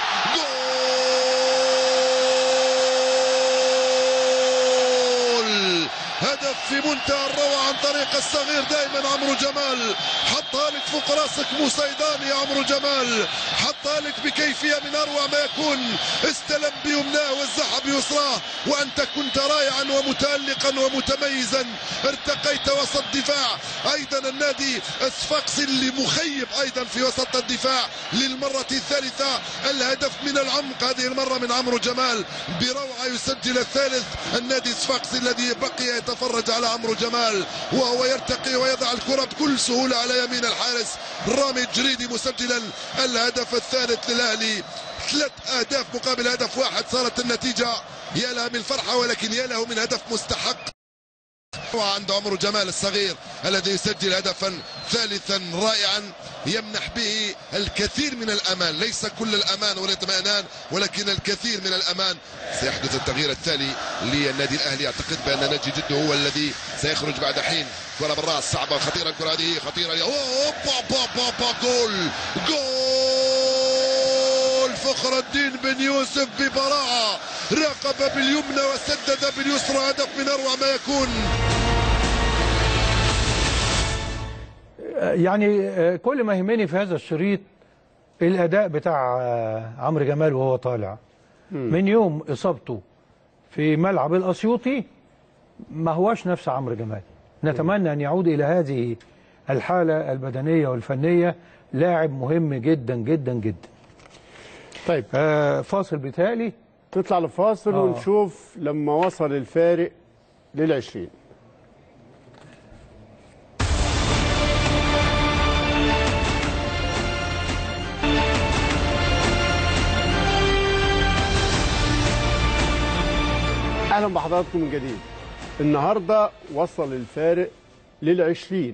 جول هدف في منتهى الروعة عن طريق الصغير دائما عمرو جمال حطها لك فوق راسك مسيدان يا عمرو جمال حطها لك بكيفية من أروع ما يكون استلم بيمناه وزعها بيسراه وأنت كنت رائعا ومتألقا ومتميزا ارتقيت وسط دفاع أيضا النادي الصفاقسي اللي مخيب أيضا في وسط الدفاع للمرة الثالثة الهدف من العمق هذه المرة من عمرو جمال بروعة يسجل الثالث النادي الصفاقسي الذي بقي يتفرج على عمرو جمال وهو يرتقي ويضع الكرة بكل سهولة على يمين الحارس رامي الجريدي مسجلا الهدف الثالث للأهلي ثلاث أهداف مقابل هدف واحد صارت النتيجة يا لها من فرحة ولكن يا له من هدف مستحق وعند عمرو جمال الصغير الذي يسجل هدفا ثالثا رائعا يمنح به الكثير من الامان ليس كل الامان والاطمئنان ولكن الكثير من الامان سيحدث التغيير التالي للنادي الاهلي اعتقد بان ناجي جده هو الذي سيخرج بعد حين كره بالراس صعبه خطيره الكره هذه خطيره اوه با با با جول جول فخر الدين بن يوسف ببراعه راقب باليمنى وسدد باليسرى هدف من اروع ما يكون يعني آه، كل ما يهمني في هذا الشريط الاداء بتاع آه، عمرو جمال وهو طالع من يوم اصابته في ملعب الاسيوطي ما هواش نفس عمرو جمال نتمنى ان يعود الى هذه الحاله البدنيه والفنيه لاعب مهم جدا جدا جدا طيب آه، فاصل بتالي نطلع لفاصل آه. ونشوف لما وصل الفارق للعشرين اهلا بحضراتكم من جديد النهارده وصل الفارق للعشرين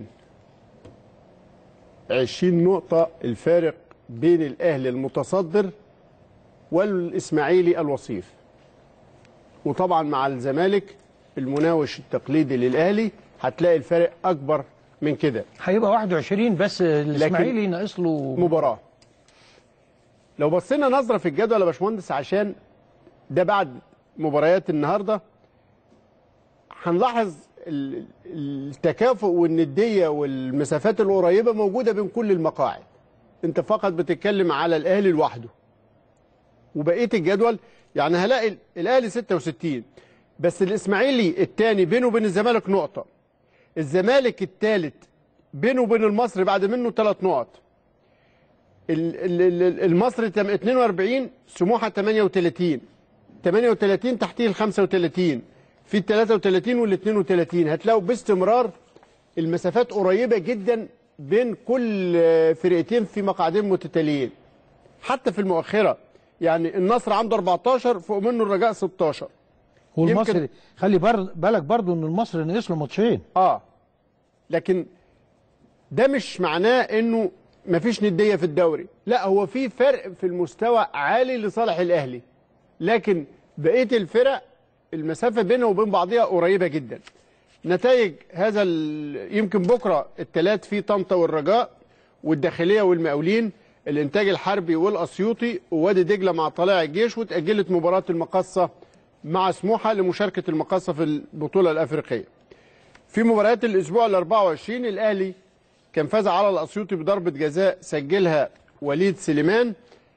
عشرين نقطة الفارق بين الأهلي المتصدر والإسماعيلي الوصيف وطبعا مع الزمالك المناوش التقليدي للأهلي هتلاقي الفارق أكبر من كده هيبقى 21 بس الاسماعيلي ناقص له مباراة لو بصينا نظرة في الجدول يا باشمهندس عشان ده بعد مباريات النهارده هنلاحظ ال- التكافؤ والندية والمسافات القريبة موجودة بين كل المقاعد انت فقط بتتكلم على الاهلي لوحده وبقيه الجدول يعني هلاقي ال- الاهلي 66 بس الاسماعيلي الثاني بينه وبين الزمالك نقطه الزمالك الثالث بينه وبين المصري بعد منه ثلاث نقط ال- ال- ال- المصري تم- 42 سموحه 38 38 تحتيه ال 35 في ال 33 وال 32 هتلاقوا باستمرار المسافات قريبه جدا بين كل آه، فرقتين في مقعدين متتاليين حتى في المؤخره يعني النصر عنده 14 فوق منه الرجاء 16 والمصري يمكن- خلي بر- بالك برضو ان المصري ناقص له ماتشين اه لكن ده مش معناه انه مفيش نديه في الدوري لا هو في فرق في المستوى عالي لصالح الاهلي لكن بقيه الفرق المسافه بينها وبين بعضها قريبه جدا نتائج هذا ال- يمكن بكره الثلاث في طنطا والرجاء والداخليه والمقاولين الانتاج الحربي والاسيوطي ووادي دجله مع طلائع الجيش وتاجلت مباراه المقصه مع سموحه لمشاركه المقصه في البطوله الافريقيه. في مباريات الاسبوع ال 24 الاهلي كان فاز على الاسيوطي بضربه جزاء سجلها وليد سليمان.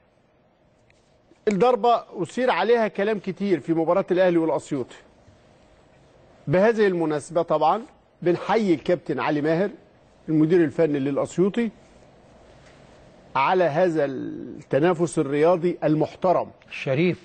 الضربه اثير عليها كلام كتير في مباراه الاهلي والاسيوطي. بهذه المناسبه طبعا بنحيي الكابتن علي ماهر المدير الفني للاسيوطي على هذا التنافس الرياضي المحترم الشريف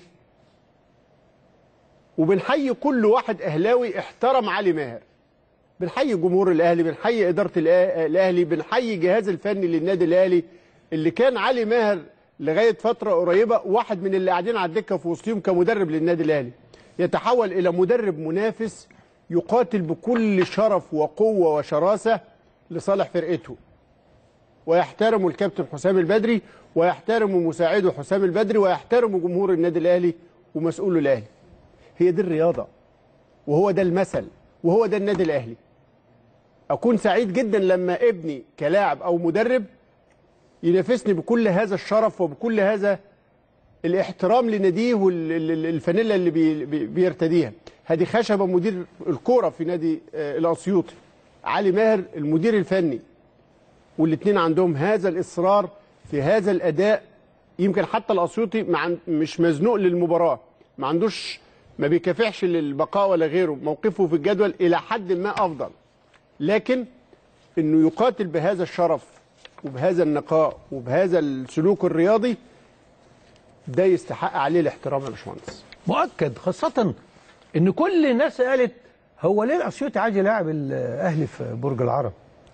وبنحيي كل واحد اهلاوي احترم علي ماهر بنحيي جمهور الاهلي بنحيي اداره الأه- الاهلي بنحيي الجهاز الفني للنادي الاهلي اللي كان علي ماهر لغايه فتره قريبه واحد من اللي قاعدين على الدكه في وسطهم كمدرب للنادي الاهلي يتحول الى مدرب منافس يقاتل بكل شرف وقوه وشراسه لصالح فرقته ويحترم الكابتن حسام البدري ويحترم مساعده حسام البدري ويحترم جمهور النادي الاهلي ومسؤوله الاهلي هي دي الرياضه وهو ده المثل وهو ده النادي الاهلي اكون سعيد جدا لما ابني كلاعب او مدرب ينافسني بكل هذا الشرف وبكل هذا الاحترام لناديه والفانيلا اللي بي بي بيرتديها هذه خشبه مدير الكوره في نادي آه، الاسيوطي علي ماهر المدير الفني والاثنين عندهم هذا الاصرار في هذا الاداء يمكن حتى الاسيوطي ما عن- مش مزنوق للمباراه ما عندوش ما بيكافحش للبقاء ولا غيره موقفه في الجدول الى حد ما افضل لكن انه يقاتل بهذا الشرف وبهذا النقاء وبهذا السلوك الرياضي ده يستحق عليه الاحترام يا باشمهندس مؤكد خاصة ان كل الناس قالت هو ليه الاسيوطي عايز يلاعب الاهلي في برج العرب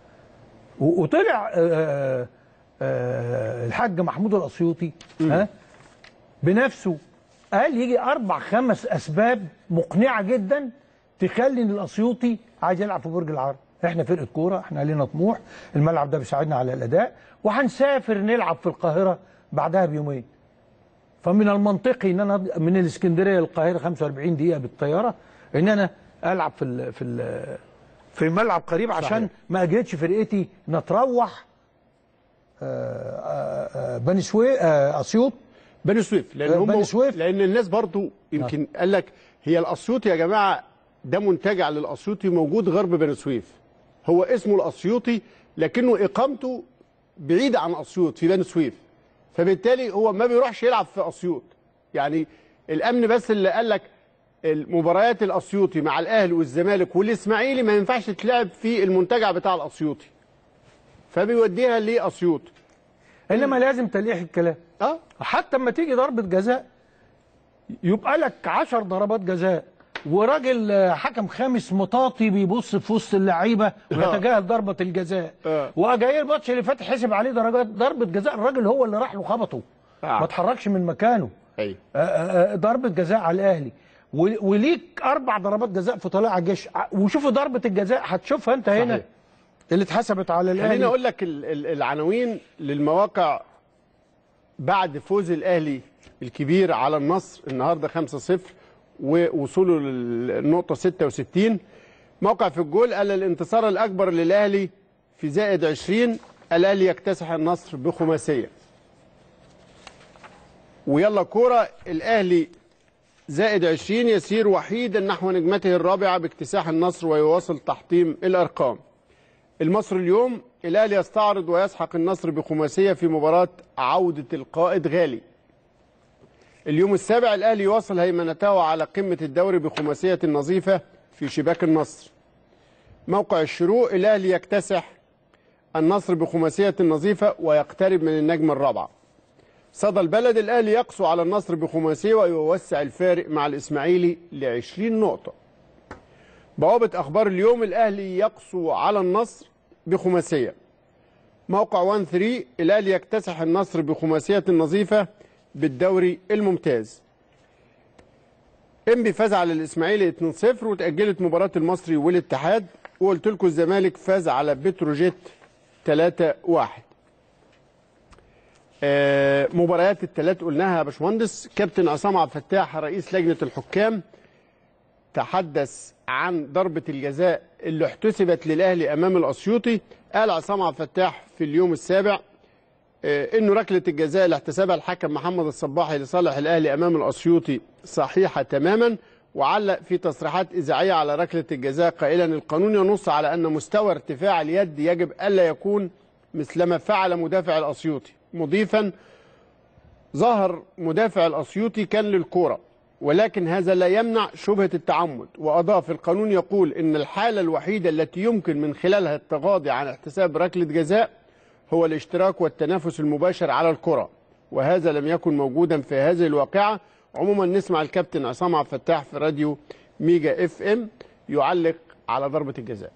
و- وطلع آه، آه، الحاج محمود الاسيوطي ها بنفسه قال يجي اربع خمس اسباب مقنعه جدا تخلي ان الاسيوطي عايز يلعب في برج العرب احنا فرقه كوره احنا لينا طموح الملعب ده بيساعدنا على الاداء وهنسافر نلعب في القاهره بعدها بيومين فمن المنطقي ان انا من الاسكندريه للقاهره 45 دقيقه بالطياره ان انا العب في ال في ال في ملعب قريب عشان صحيح. ما اجهدش فرقتي نتروح آه، آه، آه، بني سويف آه، اسيوط بني سويف لان آه، هم بني سويف. لان الناس برضو يمكن قال لك هي الاسيوطي يا جماعه ده منتجع للاسيوطي موجود غرب بني سويف هو اسمه الاسيوطي لكنه اقامته بعيده عن اسيوط في بني سويف فبالتالي هو ما بيروحش يلعب في اسيوط يعني الامن بس اللي قال لك المباريات الاسيوطي مع الاهلي والزمالك والاسماعيلي ما ينفعش تلعب في المنتجع بتاع الاسيوطي فبيوديها لاسيوط انما لازم تلقيح الكلام اه حتى اما تيجي ضربه جزاء يبقى لك 10 ضربات جزاء وراجل آه، حكم خامس مطاطي بيبص في وسط اللعيبه ويتجاهل ضربه الجزاء آه. واجاي الماتش اللي فات حسب عليه درجات ضربه جزاء الراجل هو اللي راح له خبطه آه. ما اتحركش من مكانه ايوه آه، آه، آه، ضربه جزاء على الاهلي و- وليك اربع ضربات جزاء في طلائع الجيش ع- وشوف ضربه الجزاء هتشوفها انت هنا صحيح. اللي اتحسبت على خليني الاهلي اقول لك ال- ال- العناوين للمواقع بعد فوز الاهلي الكبير على النصر النهارده 5-0 ووصوله للنقطه 66 موقع في الجول قال الانتصار الاكبر للاهلي في زائد 20 الاهلي يكتسح النصر بخماسيه ويلا كوره الاهلي زائد 20 يسير وحيدا نحو نجمته الرابعه باكتساح النصر ويواصل تحطيم الارقام المصري اليوم الاهلي يستعرض ويسحق النصر بخماسيه في مباراه عوده القائد غالي اليوم السابع الاهلي يواصل هيمنته على قمه الدوري بخماسيه نظيفه في شباك النصر موقع الشروق الاهلي يكتسح النصر بخماسيه نظيفه ويقترب من النجمه الرابعه صدى البلد الاهلي يقسو على النصر بخماسيه ويوسع الفارق مع الاسماعيلي ل 20 نقطه بوابة أخبار اليوم الأهلي يقسو على النصر بخماسية موقع 1 3 الأهلي يكتسح النصر بخماسية نظيفة بالدوري الممتاز انبي فاز على الإسماعيلي 2-0 وتأجلت مباراة المصري والاتحاد وقلت لكم الزمالك فاز على بتروجيت 3-1 آه مباريات الثلاث قلناها يا باشمهندس كابتن عصام عبد الفتاح رئيس لجنة الحكام تحدث عن ضربة الجزاء اللي احتسبت للأهلي أمام الأسيوطي قال عصام عبد الفتاح في اليوم السابع آه، انه ركله الجزاء اللي احتسبها الحكم محمد الصباحي لصالح الاهلي امام الاسيوطي صحيحه تماما وعلق في تصريحات اذاعيه على ركله الجزاء قائلا القانون ينص على ان مستوى ارتفاع اليد يجب الا يكون مثلما فعل مدافع الاسيوطي مضيفا ظهر مدافع الاسيوطي كان للكوره ولكن هذا لا يمنع شبهه التعمد واضاف القانون يقول ان الحاله الوحيده التي يمكن من خلالها التغاضي عن احتساب ركله جزاء هو الاشتراك والتنافس المباشر على الكرة وهذا لم يكن موجودا في هذه الواقعة عموما نسمع الكابتن عصام عبد الفتاح في راديو ميجا اف ام يعلق على ضربة الجزاء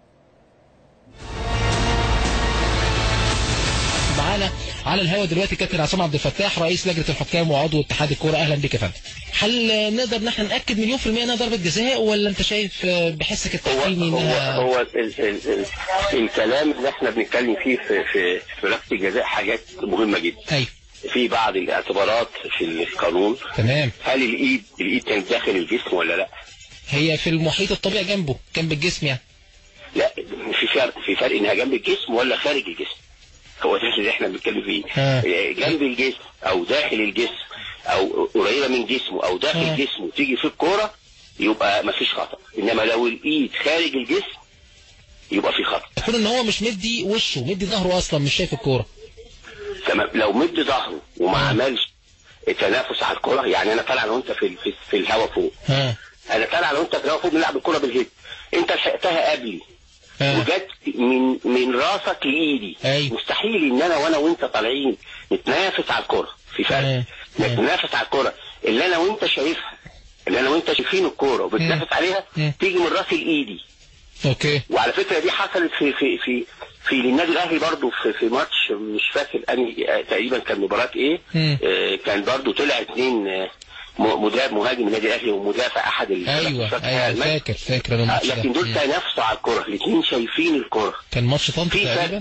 معانا على الهواء دلوقتي كابتن عصام عبد الفتاح رئيس لجنه الحكام وعضو اتحاد الكوره اهلا بك يا فندم هل نقدر ان احنا ناكد مليون في الميه انها ضربه جزاء ولا انت شايف آه، بحسك هو التحكيمي هو انها هو ال ال ال الكلام اللي احنا بنتكلم فيه في في في ركله الجزاء حاجات مهمه جدا ايوه في بعض الاعتبارات في القانون تمام هل الايد الايد كانت داخل الجسم ولا لا؟ هي في المحيط الطبيعي جنبه جنب الجسم يعني لا في فرق في فرق انها جنب الجسم ولا خارج الجسم هو ده اللي احنا بنتكلم فيه ها. جنب الجسم او داخل الجسم او قريبه من جسمه او داخل ها. جسمه تيجي في الكوره يبقى ما فيش خطا انما لو الايد خارج الجسم يبقى في خطا يكون ان هو مش مدي وشه مدي ظهره اصلا مش شايف الكوره تمام لو مد ظهره وما ها. عملش تنافس على الكوره يعني انا طالع انا وانت في في, في الهواء فوق ها انا طالع انا وانت في الهواء فوق بنلعب الكوره بالهيد انت لحقتها قبلي ها وجت من من راسك لايدي أيوة. مستحيل ان انا وانا وانت طالعين نتنافس على الكوره في فرق أيوة. أيوة. نتنافس على الكوره اللي انا وانت شايفها اللي انا وانت شايفين الكوره وبتنافس عليها مم. تيجي من راسي لايدي اوكي وعلى فكره دي حصلت في في في في النادي الاهلي برضو في في ماتش مش فاكر اني آه، تقريبا كان مباراه ايه مم. آه، كان برضو طلع اثنين آه، م- مدافع مهاجم النادي الاهلي ومدافع احد ال- ايوه مش فاكر ايوه المجد. فاكر فاكر انا آه، الماتش ده لكن دول مم. تنافسوا على الكوره الاثنين شايفين الكوره كان ماتش طنطا في فرق. تقريبا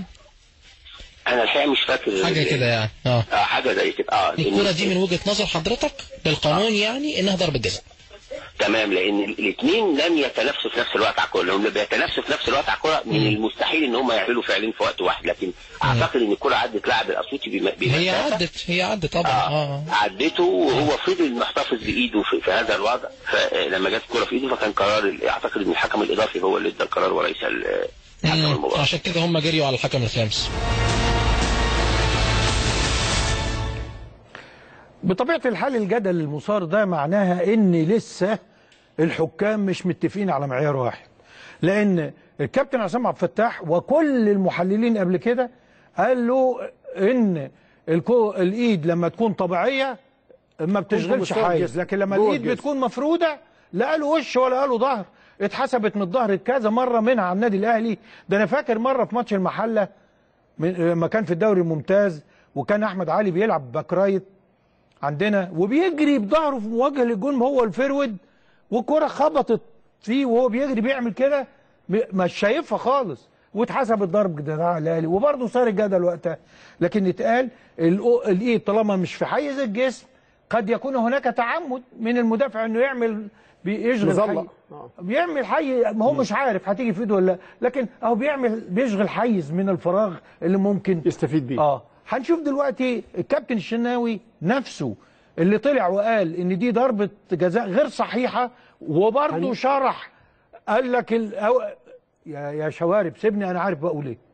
انا الحقيقه مش فاكر حاجه كده يعني اه اه حاجه زي كده اه الكوره لأن- دي من وجهه نظر حضرتك بالقانون يعني انها ضربه جزاء تمام لان الاثنين لم يتنافسوا في نفس الوقت على الكوره لو بيتنافسوا في نفس الوقت على الكوره من المستحيل ان هم يعملوا فعلين في وقت واحد لكن اعتقد ان الكوره عدت لاعب الاسيوطي بم- هي بمسافة. عدت هي عدت طبعا آه. اه عدته وهو فضل محتفظ بايده في, في هذا الوضع فلما جت الكوره في ايده فكان قرار اعتقد ان الحكم الاضافي هو اللي ادى القرار وليس ال- حكم مم. المباراه عشان كده هم جريوا على الحكم الخامس بطبيعة الحال الجدل المثار ده معناها ان لسه الحكام مش متفقين على معيار واحد لان الكابتن عصام عبد الفتاح وكل المحللين قبل كده قال له ان الكو الايد لما تكون طبيعيه ما بتشغلش مستوى حيز الجسم. لكن لما جوه الايد الجسم. بتكون مفروده لا قالوا وش ولا قالوا ظهر اتحسبت من الظهر كذا مره منها على النادي الاهلي ده انا فاكر مره في ماتش المحله من- لما كان في الدوري الممتاز وكان احمد علي بيلعب باك رايت عندنا وبيجري بظهره في مواجهه للجون هو الفرود والكره خبطت فيه وهو بيجري بيعمل كده م- مش شايفها خالص واتحسبت ضرب جدال على الاهلي وبرضه صار الجدل وقتها لكن اتقال الأو- الايد طالما مش في حيز الجسم قد يكون هناك تعمد من المدافع انه يعمل بيشغل مظلة. حي آه. بيعمل حي ما هو مش عارف هتيجي في ايده ولا لا لكن اهو بيعمل بيشغل حيز من الفراغ اللي ممكن يستفيد بيه اه هنشوف دلوقتي الكابتن الشناوي نفسه اللي طلع وقال ان دي ضربه جزاء غير صحيحه وبرضه شرح قال لك ال... أو... يا يا شوارب سيبني انا عارف بقول ايه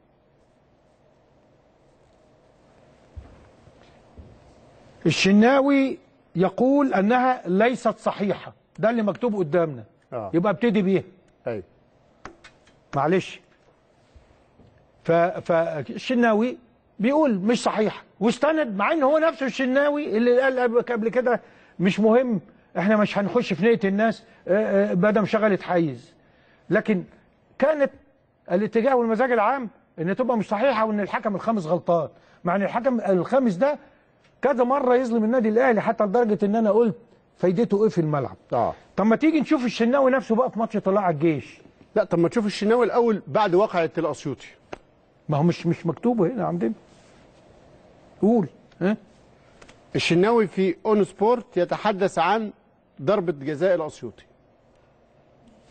الشناوي يقول انها ليست صحيحه ده اللي مكتوب قدامنا آه. يبقى ابتدي بيها ايوه معلش ف فالشناوي بيقول مش صحيح واستند مع ان هو نفسه الشناوي اللي قال قبل- قبل كده مش مهم احنا مش هنخش في نية الناس آه، آه، بدل شغلت حيز لكن كانت الاتجاه والمزاج العام ان تبقى مش صحيحه وان الحكم الخامس غلطان مع ان الحكم الخامس ده كذا مره يظلم النادي الاهلي حتى لدرجه ان انا قلت فايدته ايه في الملعب اه طب ما تيجي نشوف الشناوي نفسه بقى في ماتش طلائع الجيش لا طب ما تشوف الشناوي الاول بعد واقعه الاسيوطي ما هو مش مش مكتوبه هنا عندنا قول ها الشناوي في اون سبورت يتحدث عن ضربه جزاء الاسيوطي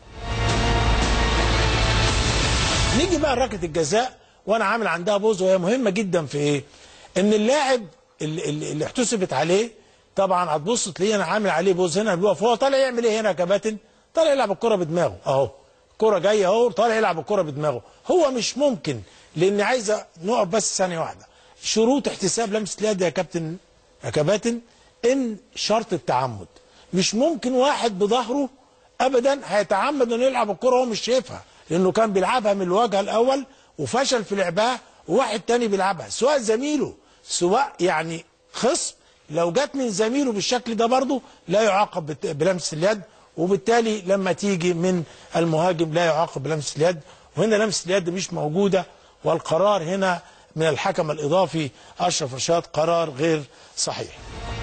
نيجي بقى لركله الجزاء وانا عامل عندها بوز وهي مهمه جدا في ايه؟ ان اللاعب اللي, اللي اللي احتسبت عليه طبعا هتبص تلاقيه انا عامل عليه بوز هنا بيقف هو طالع يعمل ايه هنا يا كباتن؟ طالع يلعب الكره بدماغه اهو الكره جايه اهو طالع يلعب الكره بدماغه هو مش ممكن لان عايزه نقف بس ثانيه واحده شروط احتساب لمسه اليد يا كابتن يا كباتن ان شرط التعمد مش ممكن واحد بظهره ابدا هيتعمد انه يلعب الكره وهو مش شايفها لانه كان بيلعبها من الوجه الاول وفشل في لعبها وواحد تاني بيلعبها سواء زميله سواء يعني خصم لو جت من زميله بالشكل ده برضه لا يعاقب بت- بلمس اليد وبالتالي لما تيجي من المهاجم لا يعاقب بلمس اليد وهنا لمس اليد مش موجوده والقرار هنا من الحكم الاضافي اشرف رشاد قرار غير صحيح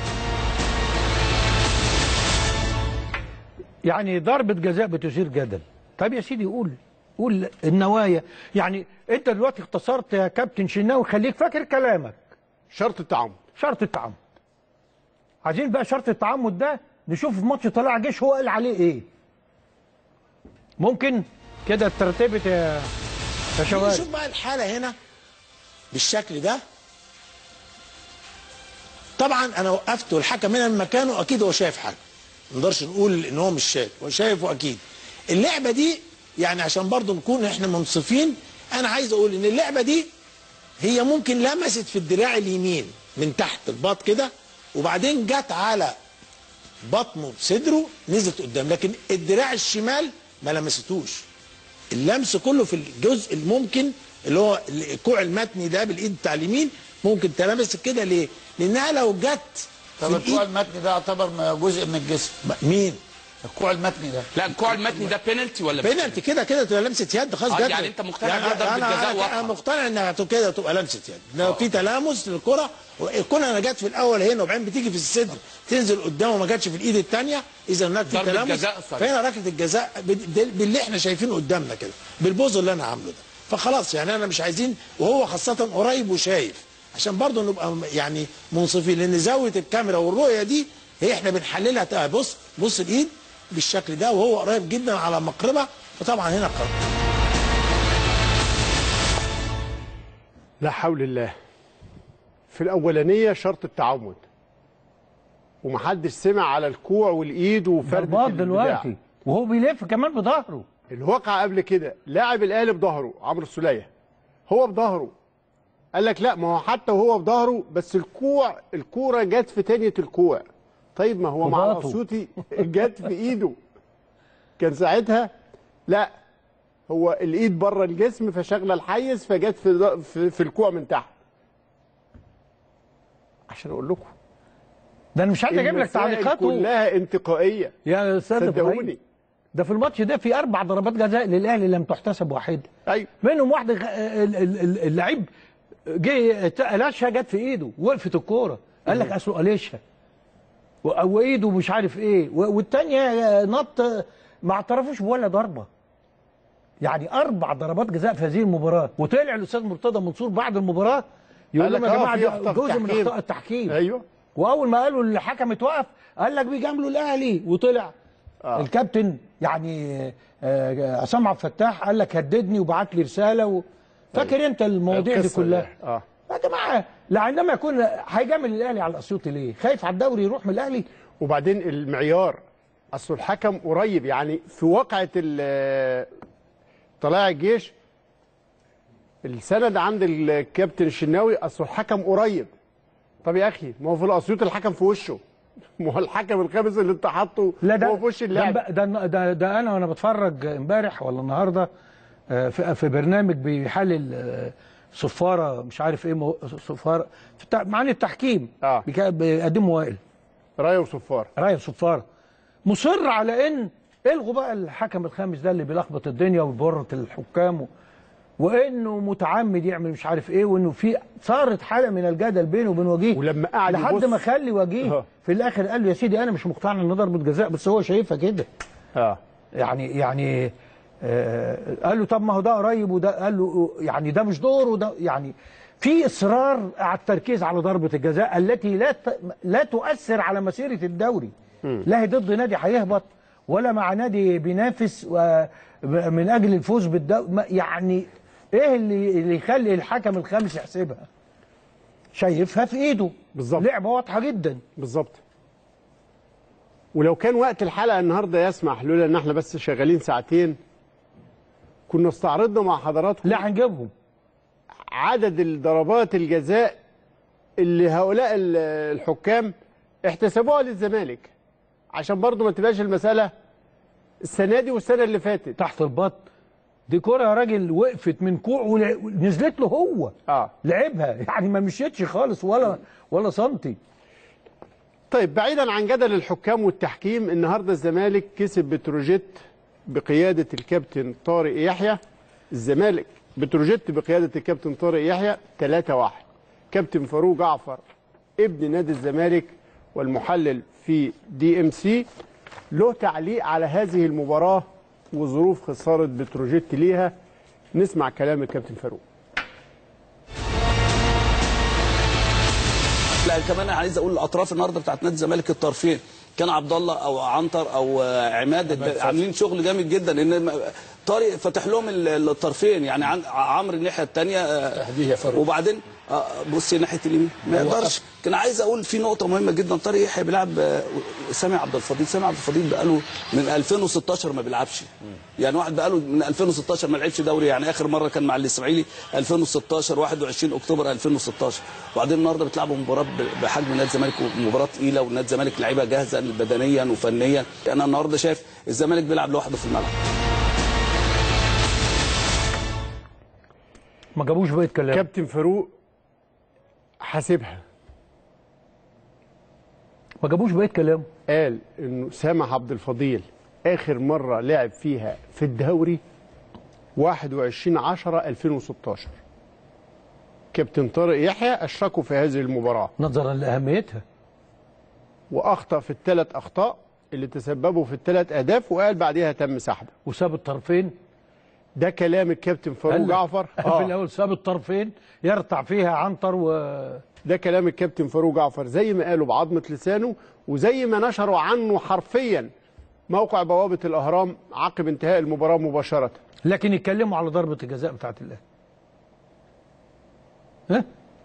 يعني ضربة جزاء بتثير جدل طب يا سيدي قول قول النوايا يعني انت دلوقتي اختصرت يا كابتن شناوي خليك فاكر كلامك شرط التعامل شرط التعمد عايزين بقى شرط التعمد ده نشوف في ماتش طلائع جيش هو قال عليه ايه ممكن كده اترتبت يا يا شوارع نشوف بقى الحاله هنا بالشكل ده طبعا انا وقفت والحكم هنا من مكانه اكيد هو شايف حاجه ما نقدرش نقول ان هو مش شايف هو شايفه اكيد اللعبه دي يعني عشان برضو نكون احنا منصفين انا عايز اقول ان اللعبه دي هي ممكن لمست في الدراع اليمين من تحت الباط كده وبعدين جت على بطنه صدره نزلت قدام لكن الدراع الشمال ما لمستوش اللمس كله في الجزء الممكن اللي هو الكوع المتني ده بالايد بتاع اليمين ممكن تلمس كده ليه؟ لانها لو جت طب في الكوع الإيد- المتني ده يعتبر م- جزء من الجسم مين؟ الكوع المتني ده لا الكوع المتني ده بينالتي ولا بينالتي كده كده تبقى لمسه يد خلاص آه، جت يعني أنت مقتنع يعني إنها ضربة أنا- جزاء أنا- واضحة. انا مقتنع انها تو- كده تبقى لمسه يد لو في تلامس للكره الكره انا جت في الاول هنا وبعدين بتيجي في الصدر تنزل قدام وما جاتش في الايد الثانيه اذا هناك في ضربة تلامس جزاء صريح. فهنا ركله الجزاء بال- بال- باللي احنا شايفينه قدامنا كده بالبوز اللي انا عامله ده فخلاص يعني انا مش عايزين وهو خاصه قريب وشايف عشان برضه نبقى يعني منصفين لان زاويه الكاميرا والرؤيه دي هي احنا بنحللها تبقى بص بص الايد بالشكل ده وهو قريب جدا على مقربه فطبعا هنا قرار لا حول الله في الأولانية شرط التعمد ومحدش سمع على الكوع والإيد وفرد ضربات دلوقتي وهو بيلف كمان بظهره الواقع قبل كده لاعب الأهلي بظهره عمرو السولية هو بظهره قال لك لا ما هو حتى وهو بظهره بس الكوع الكورة جت في تانية الكوع طيب ما هو مع وباطه. الاسيوطي جت في ايده كان ساعتها لا هو الايد بره الجسم فشغله الحيز فجت في في, في الكوع من تحت عشان اقول لكم ده انا مش عايز اجيب لك المسائل تعليقاته كلها انتقائيه يا استاذ صدقوني. إبراهيم. ده في الماتش ده في اربع ضربات جزاء للاهلي لم تحتسب واحده ايوه منهم واحده غ- ال- ال- ال- اللعيب جه قلاشها جت في ايده وقفت الكوره قال لك اصله قلاشها و- وايده مش عارف ايه و- والتانيه نط ما اعترفوش بولا ضربه يعني اربع ضربات جزاء في هذه المباراه وطلع الاستاذ مرتضى منصور بعد المباراه يقول قال لهم لك يا آه، جماعه في ده أخطاء جزء من تحكيم. اخطاء التحكيم ايوه واول ما قالوا الحكم اتوقف قال لك بيجاملوا الاهلي وطلع آه. الكابتن يعني آه، عصام عبد الفتاح قال لك هددني وبعت لي رساله و... فاكر انت المواضيع دي القصة كلها دي. اه يا جماعه لا عندما يكون هيجامل الاهلي على الاسيوطي ليه؟ خايف على الدوري يروح من الاهلي؟ وبعدين المعيار اصل الحكم قريب يعني في واقعه ال- طلائع الجيش السند عند الكابتن الشناوي اصل الحكم قريب طب يا اخي ما هو في الاسيوط الحكم في وشه ما هو الحكم الخامس اللي انت حاطه لا ده هو في وش اللاعب ده, ده, ده, ده انا وانا بتفرج امبارح ولا النهارده آه، في, في برنامج بيحلل آه، صفاره مش عارف ايه مو- صفاره في التع- معاني التحكيم اه بيك- بيقدموا وائل رايه وصفار رايه صفاره مصر على ان الغوا بقى الحكم الخامس ده اللي بيلخبط الدنيا وبيورط الحكام و... وانه متعمد يعمل مش عارف ايه وانه في صارت حاله من الجدل بينه وبين وجيه ولما قعد لحد يبص- ما خلي وجيه آه. في الاخر قال له يا سيدي انا مش مقتنع ان ضربه جزاء بس هو شايفها كده اه يعني يعني آه قال له طب ما هو ده قريب وده قال له يعني ده مش دور وده يعني في اصرار على التركيز على ضربه الجزاء التي لا ت- لا تؤثر على مسيره الدوري لا هي ضد نادي هيهبط ولا مع نادي بينافس و- من اجل الفوز بالدوري يعني ايه اللي اللي يخلي الحكم الخامس يحسبها شايفها في ايده بالظبط لعبه واضحه جدا بالظبط ولو كان وقت الحلقه النهارده يسمح لولا ان احنا بس شغالين ساعتين كنا استعرضنا مع حضراتكم لا هنجيبهم عدد الضربات الجزاء اللي هؤلاء ال- الحكام احتسبوها للزمالك عشان برضو ما تبقاش المساله السنه دي والسنه اللي فاتت تحت البط دي كرة يا راجل وقفت من كوع ول- ونزلت له هو اه لعبها يعني ما مشيتش خالص ولا ولا سنتي طيب بعيدا عن جدل الحكام والتحكيم النهارده الزمالك كسب بتروجيت بقياده الكابتن طارق يحيى الزمالك بتروجيت بقياده الكابتن طارق يحيى 3-1 كابتن فاروق جعفر ابن نادي الزمالك والمحلل في دي ام سي له تعليق على هذه المباراه وظروف خساره بتروجيت ليها نسمع كلام الكابتن فاروق لا كمان انا عايز اقول الاطراف النهارده بتاعت نادي الزمالك الطرفين كان عبد الله او عنتر او آه، عماد عاملين شغل جامد جدا ان م- طارق فاتح لهم ال- الطرفين يعني عن- عمرو الناحيه الثانيه وبعدين آه، بص ناحيه اليمين ما يقدرش كان عايز اقول في نقطه مهمه جدا طارق يحيى بيلعب آه، سامي عبد الفضيل سامي عبد الفضيل بقاله من 2016 ما بيلعبش يعني واحد بقاله من 2016 ما لعبش دوري يعني اخر مره كان مع الاسماعيلي 2016 21 اكتوبر 2016 وبعدين النهارده بتلعبوا مباراه ب- بحجم نادي الزمالك مباراه تقيله ونادي الزمالك لعيبه جاهزه بدنيا وفنيا انا النهارده شايف الزمالك بيلعب لوحده في الملعب ما جابوش بقيه كلام كابتن فاروق حاسبها ما جابوش بقيه كلام قال انه سامح عبد الفضيل اخر مره لعب فيها في الدوري 21 10 2016 كابتن طارق يحيى اشركوا في هذه المباراه نظرا لاهميتها واخطا في الثلاث اخطاء اللي تسببوا في الثلاث اهداف وقال بعدها تم سحبه وساب الطرفين ده كلام الكابتن فاروق قال لك جعفر في الاول ساب الطرفين يرتع فيها عنتر و ده كلام الكابتن فاروق جعفر زي ما قالوا بعظمه لسانه وزي ما نشروا عنه حرفيا موقع بوابه الاهرام عقب انتهاء المباراه مباشره لكن يتكلموا على ضربه الجزاء بتاعت الاهلي ها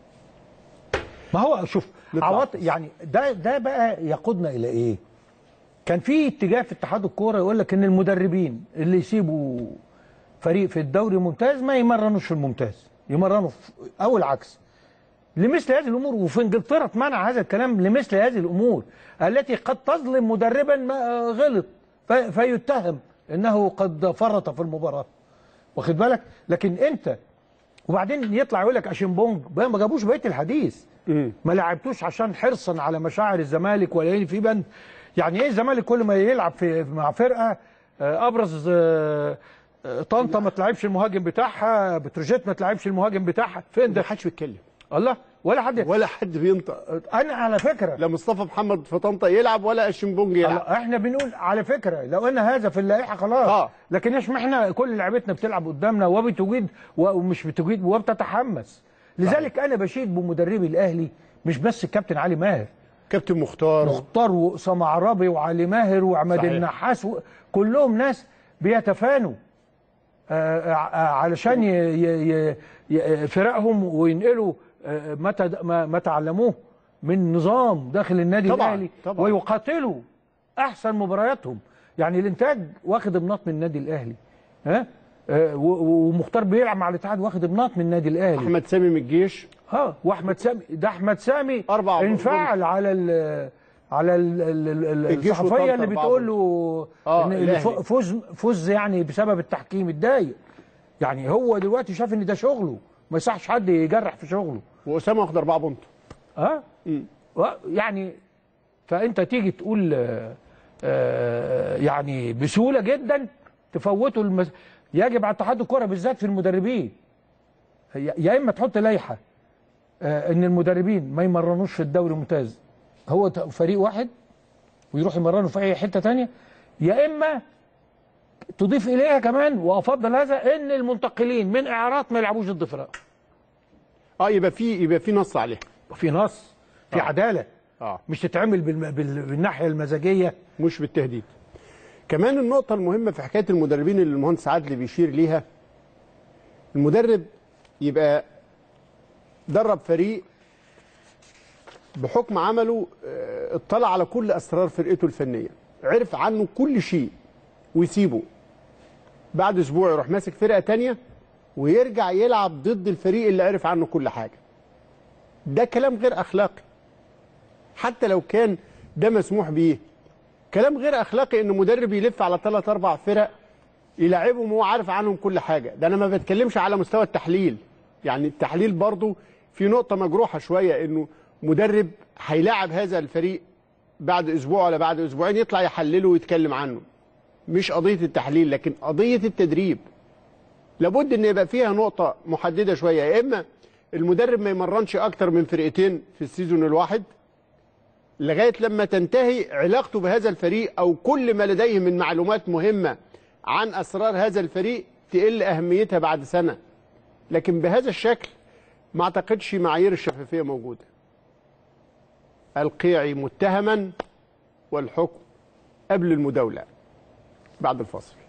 ما هو شوف عوض يعني ده ده بقى يقودنا الى ايه كان في اتجاه في اتحاد الكوره يقول لك ان المدربين اللي يسيبوا فريق في الدوري ممتاز ما يمرنوش في الممتاز يمرنوا في او العكس لمثل هذه الامور وفي انجلترا اتمنع هذا الكلام لمثل هذه الامور التي قد تظلم مدربا ما غلط في- فيتهم انه قد فرط في المباراه واخد بالك لكن انت وبعدين يطلع يقول لك اشمبونج بقى ما جابوش بقيه الحديث ما لعبتوش عشان حرصا على مشاعر الزمالك ولا إيه في بند يعني ايه الزمالك كل ما يلعب في مع فرقه آه، ابرز آه، آه، طنطا ما تلعبش المهاجم بتاعها بتروجيت ما تلعبش المهاجم بتاعها فين ده ما حدش بيتكلم الله ولا حد ولا حد بينطق انا على فكره لا مصطفى محمد في طنطا يلعب ولا اشمبونج يلعب الله، احنا بنقول على فكره لو ان هذا في اللائحه خلاص آه. لكن ايش ما احنا كل لعيبتنا بتلعب قدامنا وبتجيد ومش بتجيد وبتتحمس لذلك انا بشيد بمدربي الاهلي مش بس الكابتن علي ماهر كابتن مختار مختار واسامه عرابي وعلي ماهر وعماد صحيح. النحاس و... كلهم ناس بيتفانوا آه، آه، علشان ي... ي... ي... ي... فرقهم وينقلوا آه، ما تد... ما ما تعلموه من نظام داخل النادي طبعاً، الاهلي طبعاً. ويقاتلوا احسن مبارياتهم يعني الانتاج واخد بناط من النادي الاهلي ها آه، و- ومختار بيلعب مع الاتحاد واخد بناط من النادي الاهلي احمد سامي من الجيش اه واحمد سامي ده احمد سامي أربعة انفعل على ال على ال- ال- ال- الجيش الصحفيه وطنطا اللي أربعة بتقول له آه، ان الأهلي. الف- فوز فوز يعني بسبب التحكيم اتضايق يعني هو دلوقتي شاف ان ده شغله ما يصحش حد يجرح في شغله واسامه واخد اربعه بونت اه و- يعني فانت تيجي تقول آه، آه، يعني بسهوله جدا تفوتوا المس... يجب على اتحاد الكره بالذات في المدربين يا يا اما تحط لائحه آه، ان المدربين ما يمرنوش في الدوري الممتاز هو ت- فريق واحد ويروح يمرنوا في اي حته تانية يا اما تضيف اليها كمان وافضل هذا ان المنتقلين من اعارات ما يلعبوش ضد فرق اه يبقى في يبقى في نص عليه في نص في آه. عداله اه مش تتعمل بالم... بال... بالناحيه المزاجيه مش بالتهديد كمان النقطة المهمة في حكاية المدربين اللي المهندس عادل بيشير ليها المدرب يبقى درب فريق بحكم عمله آه، اطلع على كل اسرار فرقته الفنيه عرف عنه كل شيء ويسيبه بعد اسبوع يروح ماسك فرقه تانية ويرجع يلعب ضد الفريق اللي عرف عنه كل حاجه ده كلام غير اخلاقي حتى لو كان ده مسموح بيه كلام غير اخلاقي ان مدرب يلف على ثلاث اربع فرق يلعبهم وهو عارف عنهم كل حاجه ده انا ما بتكلمش على مستوى التحليل يعني التحليل برضو في نقطه مجروحه شويه انه مدرب هيلاعب هذا الفريق بعد اسبوع ولا بعد اسبوعين يطلع يحلله ويتكلم عنه مش قضيه التحليل لكن قضيه التدريب لابد ان يبقى فيها نقطه محدده شويه يا اما المدرب ما يمرنش اكتر من فرقتين في السيزون الواحد لغايه لما تنتهي علاقته بهذا الفريق او كل ما لديه من معلومات مهمه عن اسرار هذا الفريق تقل اهميتها بعد سنه لكن بهذا الشكل ما اعتقدش معايير الشفافيه موجوده القيعي متهما والحكم قبل المداوله بعد الفاصل